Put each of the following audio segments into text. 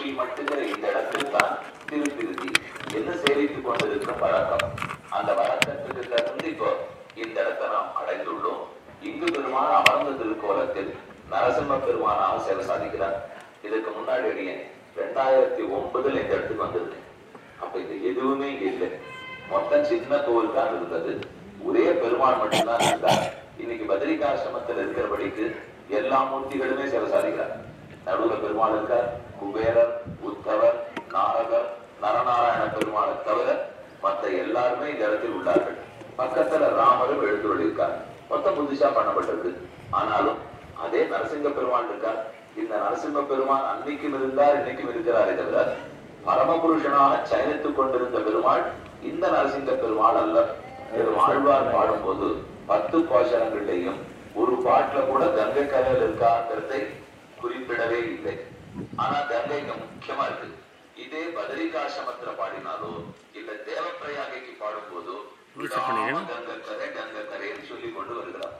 கோஷி மட்டுங்கிற இந்த இடத்தில் தான் திருப்பிருதி என்று சேவித்துக் கொண்டிருக்கிற வழக்கம் அந்த வழக்கத்துக்கு தகுந்து இப்போ இந்த இடத்தை நாம் அடைந்துள்ளோம் இங்கு பெருமான் அமர்ந்த திருக்கோலத்தில் நரசிம்ம பெருமானாக சேவை சாதிக்கிறார் இதுக்கு முன்னாடி அடியேன் ரெண்டாயிரத்தி ஒன்பதுல இந்த இடத்துக்கு வந்தது அப்ப இது எதுவுமே இங்க இல்லை மொத்தம் சின்ன கோவில் தான் இருந்தது ஒரே பெருமாள் மட்டும்தான் இருந்தார் இன்னைக்கு பத்ரிகாசிரமத்தில் இருக்கிறபடிக்கு எல்லா மூர்த்திகளுமே சேவை சாதிக்கிறார் நடுவுல பெருமாள் இருக்கார் குபேரர் உத்தவர் நாரகர் நரநாராயண பெருமாளை தவிர மற்ற எல்லாருமே இந்த இடத்தில் உள்ளார்கள் பக்கத்துல ராமரும் எழுந்து இருக்கார் மொத்தம் புதுசா பண்ணப்பட்டிருக்கு ஆனாலும் அதே நரசிங்க பெருமாள் இருக்கார் இந்த நரசிம்ம பெருமான் அன்னைக்கும் இருந்தார் இன்னைக்கும் இருக்கிறாரே தவிர பரமபுருஷனாக சயனித்துக் கொண்டிருந்த பெருமாள் இந்த நரசிங்க பெருமாள் அல்ல இது ஆழ்வார் பாடும்போது பத்து பாசனங்கள்லையும் ஒரு பாட்டுல கூட கங்கை கரையில் இருக்காங்கிறதை குறிப்பிடவே இல்லை ஆனா கங்கை இங்க முக்கியமா இருக்கு இதே பதரிகாசிரமத்துல பாடினாலோ இல்ல தேவப்பிரயாகைக்கு பாடும்போதோ விடாம கங்கை கரை கங்கை கரைன்னு சொல்லி கொண்டு வருகிறார்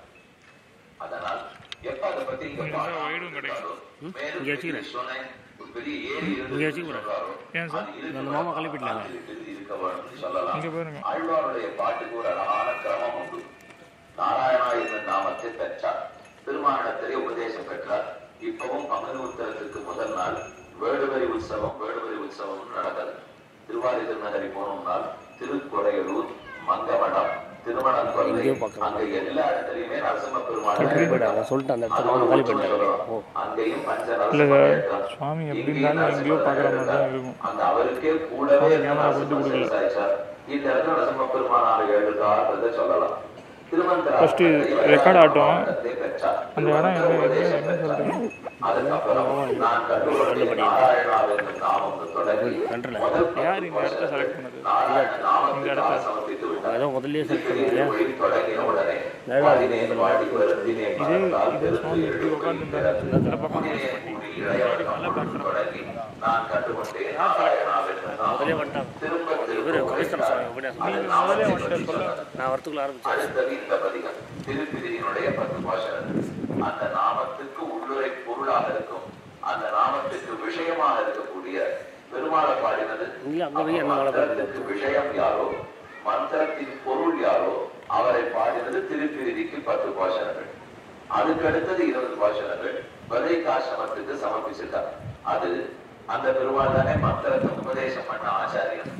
அதனால் எப்ப அதை பத்தி இங்க பாடுறாரோ, மேலும் விஸ்வனை ஒரு பெரிய ஏரி இருந்து சொல்றாரோ, ஏன் சார்? அது இருக்கிற அந்த மாமா கிளப்பிட்டாங்க. மாதிரி இருக்க வேணும்னு சொல்லலாம் இங்க பாருங்க. ஆழ்வாருடைய பாட்டுக்கு ஒரு அழகான கிரமம் உண்டு நாராயணா என்ற நாமத்தை பெற்றார் திருமாவளத்திலே உபதேசம் பெற்றார் இப்பவும் பங்குனி உத்தரத்துக்கு முதல் நாள் வேடுவரி உற்சவம் வேடுவரி உற்சவம் நடக்குது திருவாரி திருநகரி போனோம்னால் திருக்கொடையலூர் மங்கமடம் திருமணம் கொல்லை எங்கேயோ பார்க்கலாம். அங்க எல்லா இடத்துலயுமே நரசிம்ம பெருமாள் காலி போயிட்டாங்க சொல்லிட்டு அந்த இடத்துல மாமா காலி பண்ணிட்டாங்க ஓ அங்கேயும் பஞ்ச இல்ல நரசிம்ம சார், ஏற்றம். சுவாமி எப்படி இங்கேயும் இருந்தாலும் எங்கேயோ நரசிம்ம பார்க்குற மாதிரி தான் ஏற்றம். இருக்கும் அந்த அவருக்கே கூடவே சுவாமி இருந்த கேமரா கொண்டு நரசிம்ம கொடுக்கல. விவசாயிச்சார். இந்த இடத்துல நரசிம்ம பெருமானார் எழுதான்றதை சொல்லலாம் திருமந்திர First record ஆகட்டும். அந்த இடம் எங்க- எங்க- என்ன சொல்றீங்க? அதுக்கப்புறம் நான் கண்டுகொண்ட நாராயணார் என்னும் நாமம் தொடங்கி கண்டல முதல் யார் இந்த இடத்த செலக்ட் பண்ணது நாராயண நாமத்துக்காக சமர்ப்பித்து விட்டார். ஏதோ முதல்லயே செட் பண்ணீங்க வழி தொடங்கின உடனே நல்லா பதினேழு வாடி வருத்தினே பார்த்தால் இது சுவாமி எப்படி உட்கார்ந்துருந்தாரு சில பக்கம் தொடங்கி நான் கண்டுகொண்டேன் நாராயணாவென்ற நாமம். முதலே வந்துட்டாங்க திரும்ப இவரு திரும்ப கவிஸ்தர சுவாமி உபன்யாசம் அது முதலே நாமத்தை வந்துட்டு பற்றி சொல்ல சொன்னார். நான் வரத்துக்குள்ள ஆரம்பிச்சேன் அடுத்தது இந்த பதிகம் திருப்பிதியினுடைய பத்து பாசனம் அந்த நாமத்துக்கு உள்ளுரை பொருளாக இருக்கும் அந்த நாமத்துக்கு விஷயமாக இருக்கக்கூடிய பெருமாளை பாடினது இங்க அங்க போய் என்ன மழை பெய்யுது மந்திரத்துக்கு விஷயம் யாரோ மந்திரத்தின் பொருள் யாரோ அவரை பாடினது திருப்பிதிக்கு பத்து பாசனங்கள் அதுக்கு அடுத்தது இருபது பாசனங்கள் பதை காசிரமத்துக்கு சமர்ப்பிச்சிருக்கார் அது அந்த பெருமாள் தானே மந்திரத்தை உபதேசம் பண்ண ஆச்சாரியன்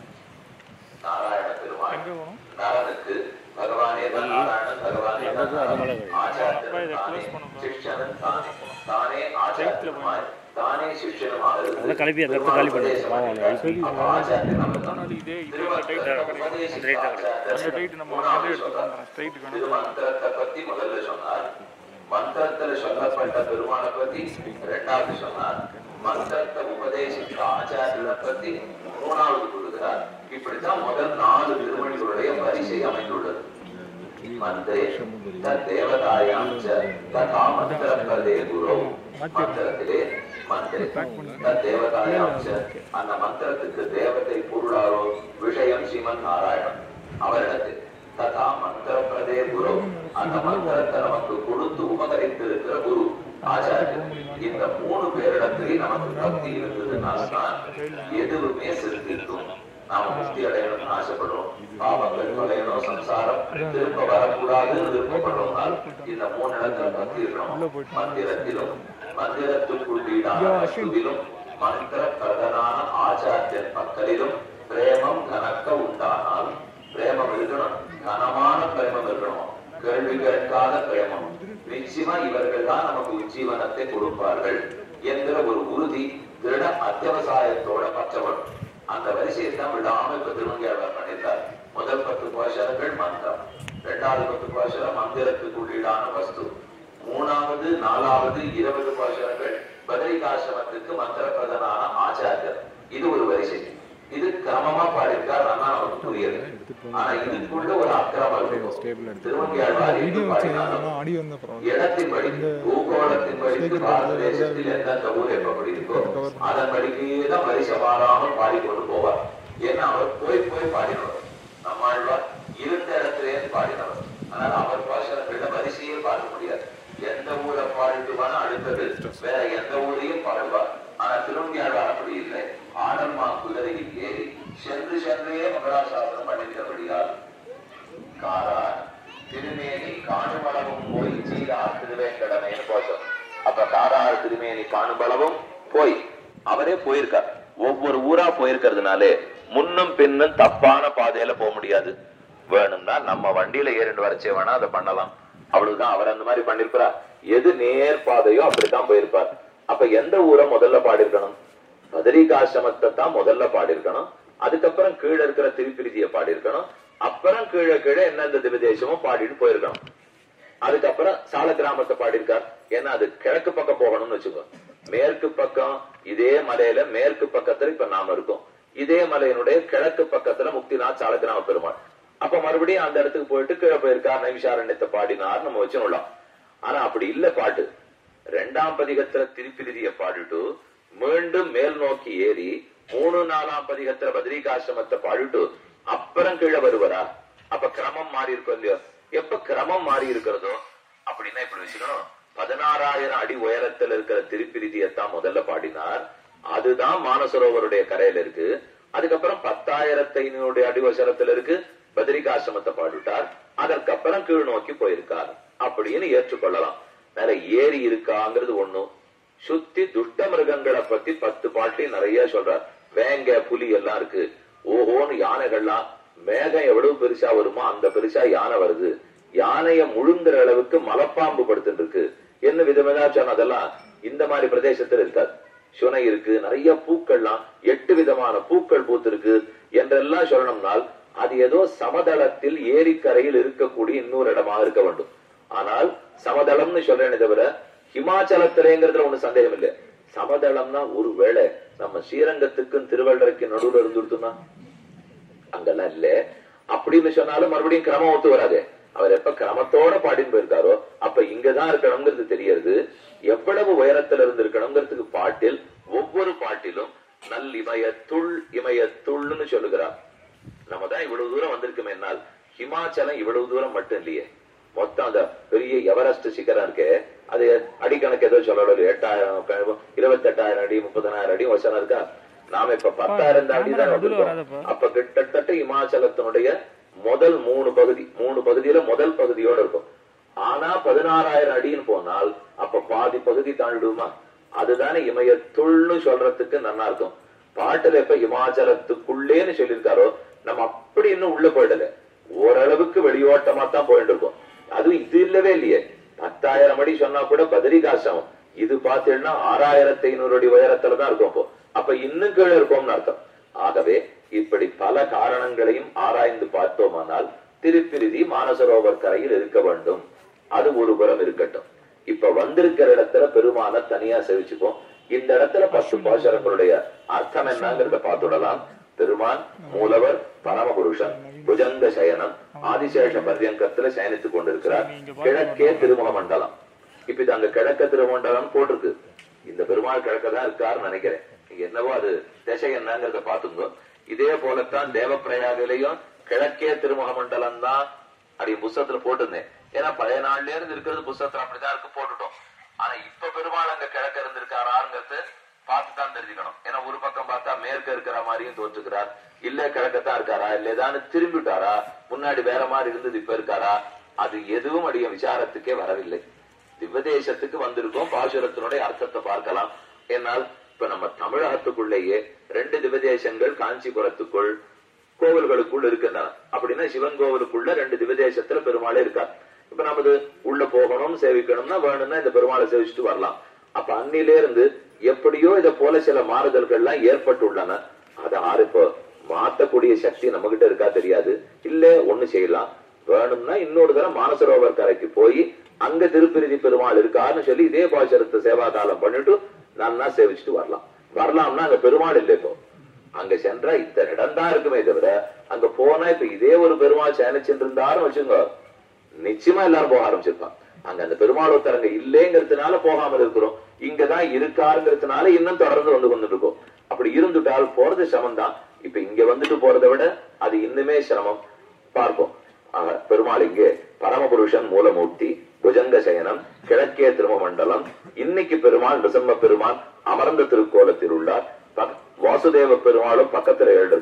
நாராயண பெருமாள் எங்க போகணும் நரனுக்கு பகவானே தான் நாராயணன் பகவானே தான் எவ்வளவு அது மழை நரன். ஆச்சாரியன் அப்பா இதை தானே, close பண்ணுப்பா. சிஷ்யனும் தானே தானே ஆச்சாரியனுமாய் தானே சிஷ்யனுமாக இருந்து அதான் கழுவி அந்த இடத்த காலி பண்ணிட்டு உபதேசம் பாவம் அப்ப ஆச்சாரியன் அவர்தான். ஆனால் இதே இதே திருமந்திரத்தை டைட் உபதேசித்த ரைட் தான் ஆச்சாரியன் அந்த டைட் நம்ம மூணாவது வந்து எடுத்து சொல்றார். பண்றோம் ஸ்ட்ரைட் கணக்கு திருமந்திரத்தை பத்தி முதல்ல சொன்னார் மந்திரத்துல சொல்லப்பட்ட பெருமாளை பத்தி இரண்டாவது சொன்னார் மந்திரத்தை உபதேசித்த ஆச்சாரியனை பத்தி மூணாவது கொடுக்கிறார் இப்படித்தான் முதல் நாலு திருமணிகளுடைய வரிசை அமைந்துள்ளது மந்திரே தேவதாயாம் ததா மந்திர பதே குரு மந்திரத்திலே மந்திரே தேவதாயாம் அந்த மந்திரத்துக்கு தேவதை பொருளாரோ விஷயம் ஸ்ரீமன் நாராயணன் அவரிடத்தில் ததா மந்திர பிரதே குரு அந்த மந்திரத்தை நமக்கு கொடுத்து உபகரித்திருக்கிற குரு ஆச்சாரியன் இந்த மூணு பேரிடத்திலேயும் நமக்கு பக்தி இருந்ததுனால்தான் எதுவுமே சிறுத்திருக்கும் நாம முக்தி அடையணும்னு ஆசைப்படுறோம் பாவங்கள் தொலையணும் சம்சாரம் திரும்ப வரக்கூடாதுன்னு விருப்பப்படுறோம்னால் இந்த மூணு இடத்துல பக்தி இருக்கணும் மந்திரத்திலும் மந்திரத்துக்குள்ளீடான வஸ்துவிலும் மந்திர பிரதனான ஆச்சாரியன் பக்கலிலும் பிரேமம் கனக்க உண்டானால் பிரேமம் இருக்கணும் கனமான பிரேமம் இருக்கணும் கேள்வி கேட்காத பிரேமம் நிச்சயமா இவர்கள் தான் நமக்கு உஜ்ஜீவனத்தை கொடுப்பார்கள் என்கிற ஒரு உறுதி திருட அத்தியவசாயத்தோட பற்றப்படும் அந்த வரிசையை தான் விடாம இப்ப திருமங்கியாளர் பண்ணியிருந்தார் முதல் பத்து பாஷரங்கள் மந்திரம் இரண்டாவது பத்து பாஷரம் மந்திரத்துக்கு உள்ளீடான வஸ்து மூணாவது நாலாவது இருபது பாஷரங்கள் பதரிகாசிரமத்துக்கு மந்திர பிரதனான ஆச்சாரியர் இது ஒரு வரிசை இது கிரமமா பாடியிருக்கார் நல்லா நமக்கு புரியுது ஆனா இதுக்குள்ள ஒரு அக்கிரமம் இருக்கும் திருமங்கியாழ்வார் எங்கு பாடினாலும் ஆடியோ இருந்தால் பரவாயில்ல இடத்தின்படி பூகோளத்தின்படிக்கு பாரத தேசத்தில் எந்தெந்த ஊர் எப்படி இருக்கோ அதன்படிக்கே தான் வரிசை மாறாமல் பாடிக்கொண்டு போவார் ஏன்னா அவர் போய் போய் பாடினவர் நம்மாழ்வார் இருந்த இடத்திலே பாடினவர் ஆனால் அவர் பாசனங்கள வரிசையே பார்க்க முடியாது எந்த ஊரை பாடிட்டுவான அடுத்தது வேற எந்த ஊரையும் பாடுவார் ஆனா திரும்பியாழ்வார் அப்படி இல்லை சென்று சென்றே மங்களாசாசனம் பண்ணிவிட்டபடியால் காரார் திருமேனி காணுமளவும் போய் சீரா திருவேங்கடமேன்னு போச்சோம் அப்ப காரார் திருமேனி காணுமளவும் போய் அவரே போயிருக்கார் ஒவ்வொரு ஊரா போயிருக்கிறதுனாலே முன்னும் பின்னும் தப்பான பாதையில போக முடியாது வேணும்னா நம்ம வண்டியில ஏறிண்டு வரச்சே வேணா அதை பண்ணலாம் அவ்வளவுதான் அவர் அந்த மாதிரி பண்ணிருப்பார் எது நேர் பாதையோ அப்படித்தான் போயிருப்பார் அப்ப எந்த ஊரை முதல்ல பாடிருக்கணும் பதரிகாசிரமத்தை தான் முதல்ல பாடியிருக்கணும் அதுக்கப்புறம் கீழே இருக்கிற திருப்பிரிதியை பாடியிருக்கணும் அப்புறம் கீழே கீழே எந்தெந்த திவதேசமோ பாடிட்டு போயிருக்கணும் அதுக்கப்புறம் சால கிராமத்தை பாடியிருக்கார் ஏன்னா அது கிழக்கு பக்கம் போகணும்னு வச்சுக்கோ மேற்கு பக்கம் இதே மலையில மேற்கு பக்கத்துல இப்ப நாம இருக்கோம் இதே மலையினுடைய கிழக்கு பக்கத்துல முக்திநாத் சால கிராம பெருமாள் அப்ப மறுபடியும் அந்த இடத்துக்கு போயிட்டு கீழே போயிருக்கார் நைமிஷாரண்யத்தை பாடினார் நம்ம வச்சுடலாம் ஆனா அப்படி இல்ல பாட்டு ரெண்டாம் பதிகத்துல திருப்பிரிதிய பாடிட்டு மீண்டும் மேல் நோக்கி ஏறி மூணு நாலாம் பதிகத்துல பத்ரிகாசிரமத்தை பாடிட்டு அப்புறம் கீழே வருவரா அப்ப கிரமம் மாறி இருக்கும் இல்லையோ எப்ப கிரமம் மாறி இருக்கிறதோ அப்படின்னா இப்படி வச்சுக்கணும் பதினாறாயிரம் அடி உயரத்துல இருக்கிற திருப்பிரிதியத்தான் முதல்ல பாடினார் அதுதான் மானசரோவருடைய கரையில இருக்கு அதுக்கப்புறம் பத்தாயிரத்தி ஐநூறு அடி உயரத்துல இருக்கு பத்ரிகாசிரமத்தை பாடிட்டார் அதற்கப்புறம் கீழ் நோக்கி போயிருக்கார் அப்படின்னு ஏற்றுக்கொள்ளலாம் மேல ஏரி இருக்காங்கிறது ஒண்ணும் சுத்தி துஷ்ட மிருகங்களை பத்தி பத்து பாட்டி நிறைய சொல்றார் வேங்க புலி எல்லாம் இருக்கு ஓஹோன்னு யானைகள்லாம் மேகம் எவ்வளவு பெருசா வருமோ அந்த பெருசா யானை வருது யானைய முழுங்குற அளவுக்கு மலப்பாம்பு படுத்துட்டு இருக்கு என்ன விதமெதா சொன்னதெல்லாம் இந்த மாதிரி பிரதேசத்துல இருக்காது சுனை இருக்கு நிறைய பூக்கள்லாம் எட்டு விதமான பூக்கள் பூத்திருக்கு என்றெல்லாம் சொல்லணும்னால் அது ஏதோ சமதளத்தில் ஏரிக்கரையில் இருக்கக்கூடிய இன்னொரு இடமாக இருக்க வேண்டும் ஆனால் சமதளம்னு சொல்றேனே தவிர ஹிமாச்சலத்திலேங்கிறதுல ஒண்ணு சந்தேகம் இல்லை சமதளம்னா ஒரு வேளை நம்ம ஸ்ரீரங்கத்துக்கும் திருவள்ளரைக்கு நடுவுல இருந்துடுத்துனா அங்கெல்லாம் இல்ல அப்படின்னு சொன்னாலும் மறுபடியும் கிரமம் ஒத்து வராது அவர் எப்ப கிரமத்தோட பாடின்னு போயிருக்காரோ அப்ப இங்கதான் இருக்கணுங்கிறது தெரியறது எவ்வளவு உயரத்துல இருந்து இருக்கணுங்கிறதுக்கு பாட்டில் ஒவ்வொரு பாட்டிலும் நல் இமயத்துள் இமயத்துள்னு சொல்லுகிறார் நம்ம தான் இவ்வளவு தூரம் வந்திருக்குமே என்னால் ஹிமாச்சலம் இவ்வளவு தூரம் மட்டும் இல்லையே மொத்தம் அந்த பெரிய எவரெஸ்ட் சிகரம் இருக்கே அது அடிக்கணக்கு ஏதோ சொல்லல எட்டாயிரம் இருபத்தி எட்டாயிரம் அடி முப்பதனாயிரம் அடி வசனம் இருக்கா நாம இப்ப பத்தாயிரம் அடி தான் நடுவுல வந்திருக்கோம் வராதப்பா. அப்ப கிட்டத்தட்ட இமாச்சலத்தினுடைய முதல் மூணு பகுதி மூணு பகுதியில முதல் பகுதியோட இருக்கும் ஆனா பதினாறாயிரம் அடின்னு போனால் அப்ப பாதி பகுதி தாண்டிடுமா அதுதானே இமயத்துள்னு சொல்றதுக்கு நல்லா இருக்கும் பாட்டுல எப்ப இமாச்சலத்துக்குள்ளேன்னு சொல்லியிருக்காரோ நம்ம அப்படி இன்னும் உள்ள போயிடல ஓரளவுக்கு வெளியோட்டமா தான் போயிட்டு இருக்கோம் அதுவும் இது இல்லவே இல்லையே பத்தாயிரம் அடி சொன்னா கூட பதரிகாசம் இது பார்த்தீங்கன்னா ஆறாயிரத்தி ஐநூறு அடி உயரத்துல தான் இருக்கும் இப்போ அப்ப இன்னும் கீழே இருக்கோம்னு அர்த்தம் ஆகவே இப்படி பல காரணங்களையும் ஆராய்ந்து பார்த்தோமானால் திருப்பிரிதி மானசரோவர் கரையில் இருக்க வேண்டும் அது ஒரு புறம் இருக்கட்டும் இப்ப வந்திருக்கிற இடத்துல பெருமான தனியா சேவிச்சுப்போம் இந்த இடத்துல பத்து பாசரங்களுடைய அர்த்தம் என்னங்கிறத பார்த்துடலாம் பெருமான் மூலவர் பரமபுருஷன் புஜங்க சயனம் ஆதிசேஷ பர்யங்கத்துல சயனித்துக் கொண்டிருக்கிறார் கிழக்கே திருமுக மண்டலம் இப்ப இது அங்க கிழக்க திருமண்டலம் போட்டிருக்கு இந்த பெருமாள் கிழக்கதான் இருக்காருன்னு நினைக்கிறேன் நீங்க என்னவோ அது திசை என்னங்கிறத பாத்துங்க இதே போலத்தான் தேவப்பிரயாகிலையும் கிழக்கே திருமுக மண்டலம் தான் அப்படி புஸ்தகத்துல போட்டிருந்தேன் ஏன்னா பழைய நாள்ல இருந்து இருக்கிறது புஸ்தகத்துல அப்படிதான் இருக்கு போட்டுட்டோம் ஆனா இப்ப பெருமாள் அங்க கிழக்க இருந்திருக்காராங்கிறது பார்த்துதான் தெரிஞ்சுக்கணும் ஏன்னா ஒரு பக்கம் பார்த்தா மேற்க இருக்கிற மாதிரியும் தோற்றுக்கிறார் இல்ல கிழக்கத்தான் இருக்காரா இல்ல ஏதாவது திரும்பிட்டாரா முன்னாடி வேற மாதிரி இருந்தது இப்ப இருக்காரா அது எதுவும் அடிய விசாரத்துக்கே வரவில்லை திவ்வதேசத்துக்கு வந்திருக்கோம் பாசுரத்தினுடைய அர்த்தத்தை பார்க்கலாம் என்னால் இப்ப நம்ம தமிழகத்துக்குள்ளேயே ரெண்டு திவதேசங்கள் காஞ்சிபுரத்துக்குள் கோவில்களுக்குள் இருக்கின்றன அப்படின்னா சிவன் கோவிலுக்குள்ள ரெண்டு திவதேசத்துல பெருமாளே இருக்கார் இப்ப நமது உள்ள போகணும் சேவிக்கணும்னா வேணும்னா இந்த பெருமாளை சேவிச்சுட்டு வரலாம் அப்ப அன்னிலே இருந்து எப்படியோ இத போல சில மாறுதல்கள்லாம் ஏற்பட்டுள்ளன அதை ஆறு இப்போ மாத்தக்கூடிய சக்தி நம்ம கிட்ட இருக்கா தெரியாது இல்ல ஒண்ணு செய்யலாம் வேணும்னா இன்னொரு தடவை மானசரோவர் கரைக்கு போய் அங்க திருப்பிரிதி பெருமாள் இருக்காருன்னு சொல்லி இதே பாசரத்தை சேவா காலம் பண்ணிட்டு நல்லா சேவிச்சுட்டு வரலாம் வரலாம்னா அங்க பெருமாள் இல்லை இப்போ அங்க சென்றா இத்தனை இடம் தான் இருக்குமே தவிர அங்க போனா இப்ப இதே ஒரு பெருமாள் சேனிச்சுட்டு இருந்தாருன்னு வச்சுங்க நிச்சயமா எல்லாரும் போக ஆரம்பிச்சிருப்பான் அங்க அந்த பெருமாள் ஒருத்தர் அங்க இல்லைங்கிறதுனால போகாமல் இருக்கிறோம் இங்கதான் இருக்காருங்கிறதுனால இன்னும் தொடர்ந்து வந்து கொண்டு இருக்கோம் அப்படி இருந்துட்டால் போறது சிரமம் தான் இப்ப இங்க வந்துட்டு போறதை விட அது இன்னுமே சிரமம் பார்ப்போம் ஆக, பெருமாள் இங்கே பரமபுருஷன் மூலமூர்த்தி புஜங்க சயனம் கிழக்கே திருமமண்டலம் இன்னைக்கு பெருமாள் நிசம்ம பெருமாள் அமர்ந்த திருக்கோலத்தில் உள்ளார் பக்- வாசுதேவ பெருமாளும் பக்கத்துல எழுதிருக்கார்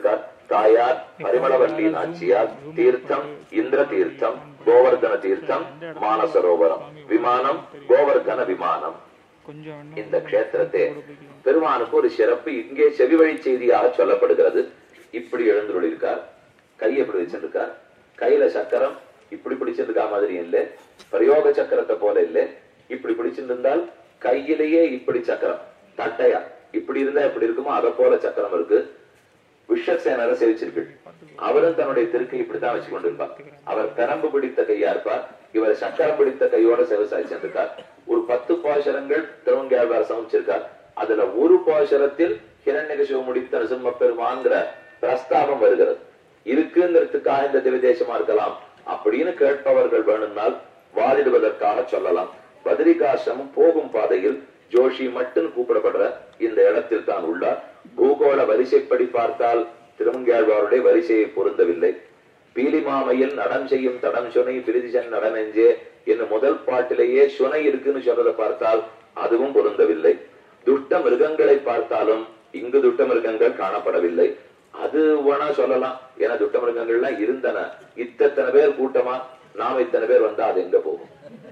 தாயார் பரிமளவல்லி நாச்சியார் தீர்த்தம் இந்திர தீர்த்தம் கோவர்தன தீர்த்தம் மானசரோவரம் விமானம் கோவர்தன விமானம் கொஞ்சம் வேணா இந்த க்ஷேத்திரத்தை பெருமானுக்கு ஒரு சிறப்பு இங்கே செவிவழி செய்தியாக சொல்லப்படுகிறது இப்படி எழுந்துள்ளிருக்கார் கை எப்படி வச்சிருக்கார் கையில சக்கரம் இப்படி பிடிச்சிருக்கா மாதிரி இல்ல பிரயோக சக்கரத்தை போல இல்ல இப்படி பிடிச்சிருந்தால் கையிலேயே இப்படி சக்கரம் தட்டையா இப்படி இருந்தா எப்படி இருக்குமோ அதை போல சக்கரம் இருக்கு விஷசேனரை சேவிச்சிருக்கு அவரும் தன்னுடைய திருக்கை இப்படித்தான் வச்சு கொண்டிருப்பார் அவர் பெரம்பு பிடித்த கையா இருப்பார் இவர் சக்கரம் பிடித்த கையோட சேவசாய் சென்றிருக்கார் ஒரு பத்து பாசரங்கள் திருவங்கியாழ்வார் சமைச்சிருக்கார் அதுல ஒரு பாசரத்தில் ஹிரண்யகசிவ முடித்த நரசிம்ம பெருமான்கிற பிரஸ்தாபம் வருகிறது இருக்குங்கிறதுக்காக இந்த திவிதேசமா இருக்கலாம் அப்படின்னு கேட்பவர்கள் வேணும்னால் வாதிடுவதற்காக சொல்லலாம் பத்ரிகாசிரமம் போகும் பாதையில் ஜோஷி மட்டும் கூப்பிடப்படுற இந்த இடத்தில் தான் உள்ளார் பூகோள வரிசைப்படி பார்த்தால் திருமங்கியாழ்வாருடைய வரிசையை பொருந்தவில்லை பீலிமாமையில் நடம் செய்யும் தடம் சுனை பிரிதிசன் நடனெஞ்சே என்னும் முதல் பாட்டிலேயே சுனை இருக்குன்னு சொல்றதை பார்த்தால் அதுவும் பொருந்தவில்லை துஷ்ட மிருகங்களை பார்த்தாலும் இங்கு துஷ்ட மிருகங்கள் காணப்படவில்லை அது வேணா சொல்லலாம் ஏன்னா துஷ்ட மிருகங்கள்லாம் இருந்தன இத்தனை பேர் கூட்டமா நாம இத்தனை பேர் வந்தா அது எங்க போகும்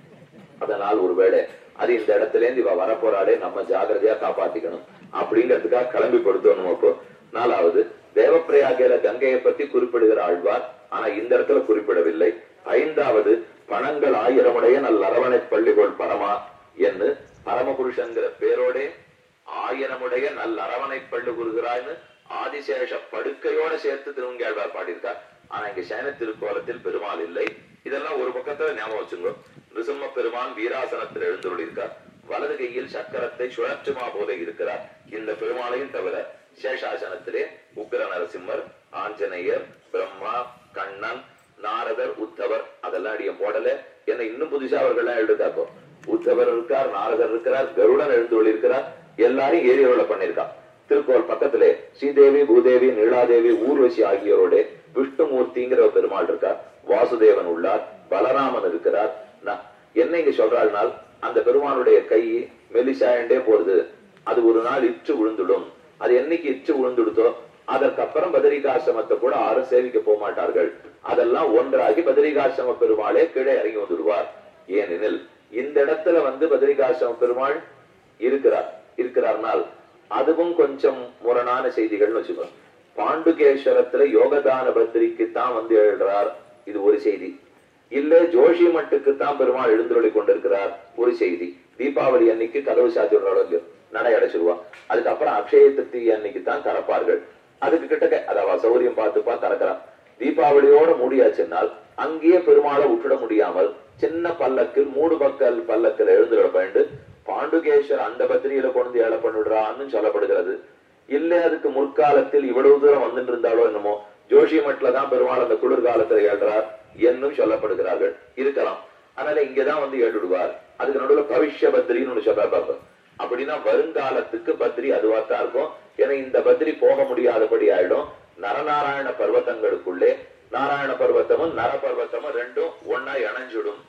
அதனால் ஒருவேளை அது இந்த இடத்துல இருந்து இவ வரப்போறாளே நம்ம ஜாகிரதையா காப்பாத்திக்கணும் அப்படிங்கிறதுக்காக கிளம்பி கொடுத்தோம் அப்போ நாலாவது தேவப்பிரயாகையில கங்கையை பத்தி குறிப்பிடுகிற ஆழ்வார் ஆனா இந்த இடத்துல குறிப்பிடவில்லை ஐந்தாவது பணங்கள் ஆயிரமுடைய நல் அரவணை பள்ளிகோள் பரமா என்று பரமபுருஷங்கிற பேரோடே ஆயிரமுடைய நல் அரவணை பள்ளி கூறுகிறாய்னு ஆதிசேஷ படுக்கையோட சேர்த்து திருவங்கியாழ்வார் பாடியிருக்கார் ஆனா இங்க சைன திருக்கோலத்தில் பெருமாள் இல்லை இதெல்லாம் ஒரு பக்கத்துல ஞாபகம் வச்சுங்க நிருசிம்ம பெருமான் வீராசனத்தில் எழுந்துள்ளிருக்கார் வலது கையில் சக்கரத்தை சுழற்றுமா போல இருக்கிறார் இந்த பெருமாளையும் தவிர சேஷாசனத்திலே உக்கிர நரசிம்மர் ஆஞ்சநேயர் பிரம்மா கண்ணன் நாரதர் உத்தவர் அதெல்லாம் அடியும் போடல என்ன இன்னும் புதுசா அவர்கள்லாம் எழுதுக்காப்போ உத்தவர் இருக்கார் நாரதர் இருக்கிறார் கருடன் எழுந்து இருக்கிறார் எல்லாரையும் ஏரியோட பண்ணிருக்கான் திருக்கோள் பக்கத்திலே ஸ்ரீதேவி பூதேவி நீலாதேவி ஊர்வசி ஆகியோரோட விஷ்ணுமூர்த்திங்கிற ஒரு பெருமாள் இருக்கார் வாசுதேவன் உள்ளார் பலராமன் இருக்கிறார் ந- என்ன இங்க சொல்றாள்னால் அந்த பெருமானுடைய கை மெலிசாயண்டே போறது அது ஒரு நாள் இற்று விழுந்துடும் அது என்னைக்கு இற்று விழுந்துடுதோ அதற்கப்புறம் பதரிகாசிரமத்தை கூட யாரும் சேவிக்க போக மாட்டார்கள் அதெல்லாம் ஒன்றாகி பதரிகாசிரம பெருமாளே கீழே இறங்கி வந்துடுவார் ஏனெனில் இந்த இடத்துல வந்து பதரிகாசிரம பெருமாள் இருக்கிறார் இருக்கிறார்னால் அதுவும் கொஞ்சம் முரணான செய்திகள்னு வச்சுக்கோ பாண்டுகேஸ்வரத்துல யோகதான பத்திரிக்கு தான் வந்து எழுறார் இது ஒரு செய்தி இல்ல ஜோஷி மட்டுக்கு தான் பெருமாள் எழுந்துருளி கொண்டிருக்கிறார் ஒரு செய்தி தீபாவளி அன்னைக்கு கதவு சாத்திடுறாளோ இல்லையோ நடை அடைச்சிருவா அதுக்கப்புறம் அக்ஷய திருத்தி அன்னைக்கு தான் திறப்பார்கள் அதுக்கு கிட்டக்க அதாவது சௌரியம் பார்த்துப்பா திறக்கிறான் தீபாவளியோட முடியாச்சுன்னால் அங்கேயே பெருமாளை விட்டுட முடியாமல் சின்ன பல்லக்கில் மூடு பக்கல் பல்லக்கில் எழுந்துட பயந்து பாண்டுகேஸ்வர் அந்த பத்திரியில கொண்டு ஏழை பண்ணிடுறான்னு சொல்லப்படுகிறது இல்ல அதுக்கு முற்காலத்தில் இவ்வளவு தூரம் வந்துட்டு இருந்தாலோ என்னமோ ஜோஷி மட்டில தான் பெருமாள் அந்த குளிர்காலத்துல ஏழ்றார் என்னும் சொல்லப்படுகிறார்கள் இருக்கலாம் அதனால இங்கதான் வந்து ஏழுடுவார் அதுக்கு நடுவுல பவிஷ்ய பத்ரின்னு ஒண்ணு சொல்றாரு பாப்ப அப்படின்னா வருங்காலத்துக்கு பத்ரி அதுவாத்தான் இருக்கும் ஏன்னா இந்த பத்ரி போக முடியாதபடி ஆயிடும் நரநாராயண பர்வத்தங்களுக்குள்ளே நாராயண பர்வத்தமும் நர பர்வத்தமும் ரெண்டும் ஒன்னா இணைஞ்சிடும்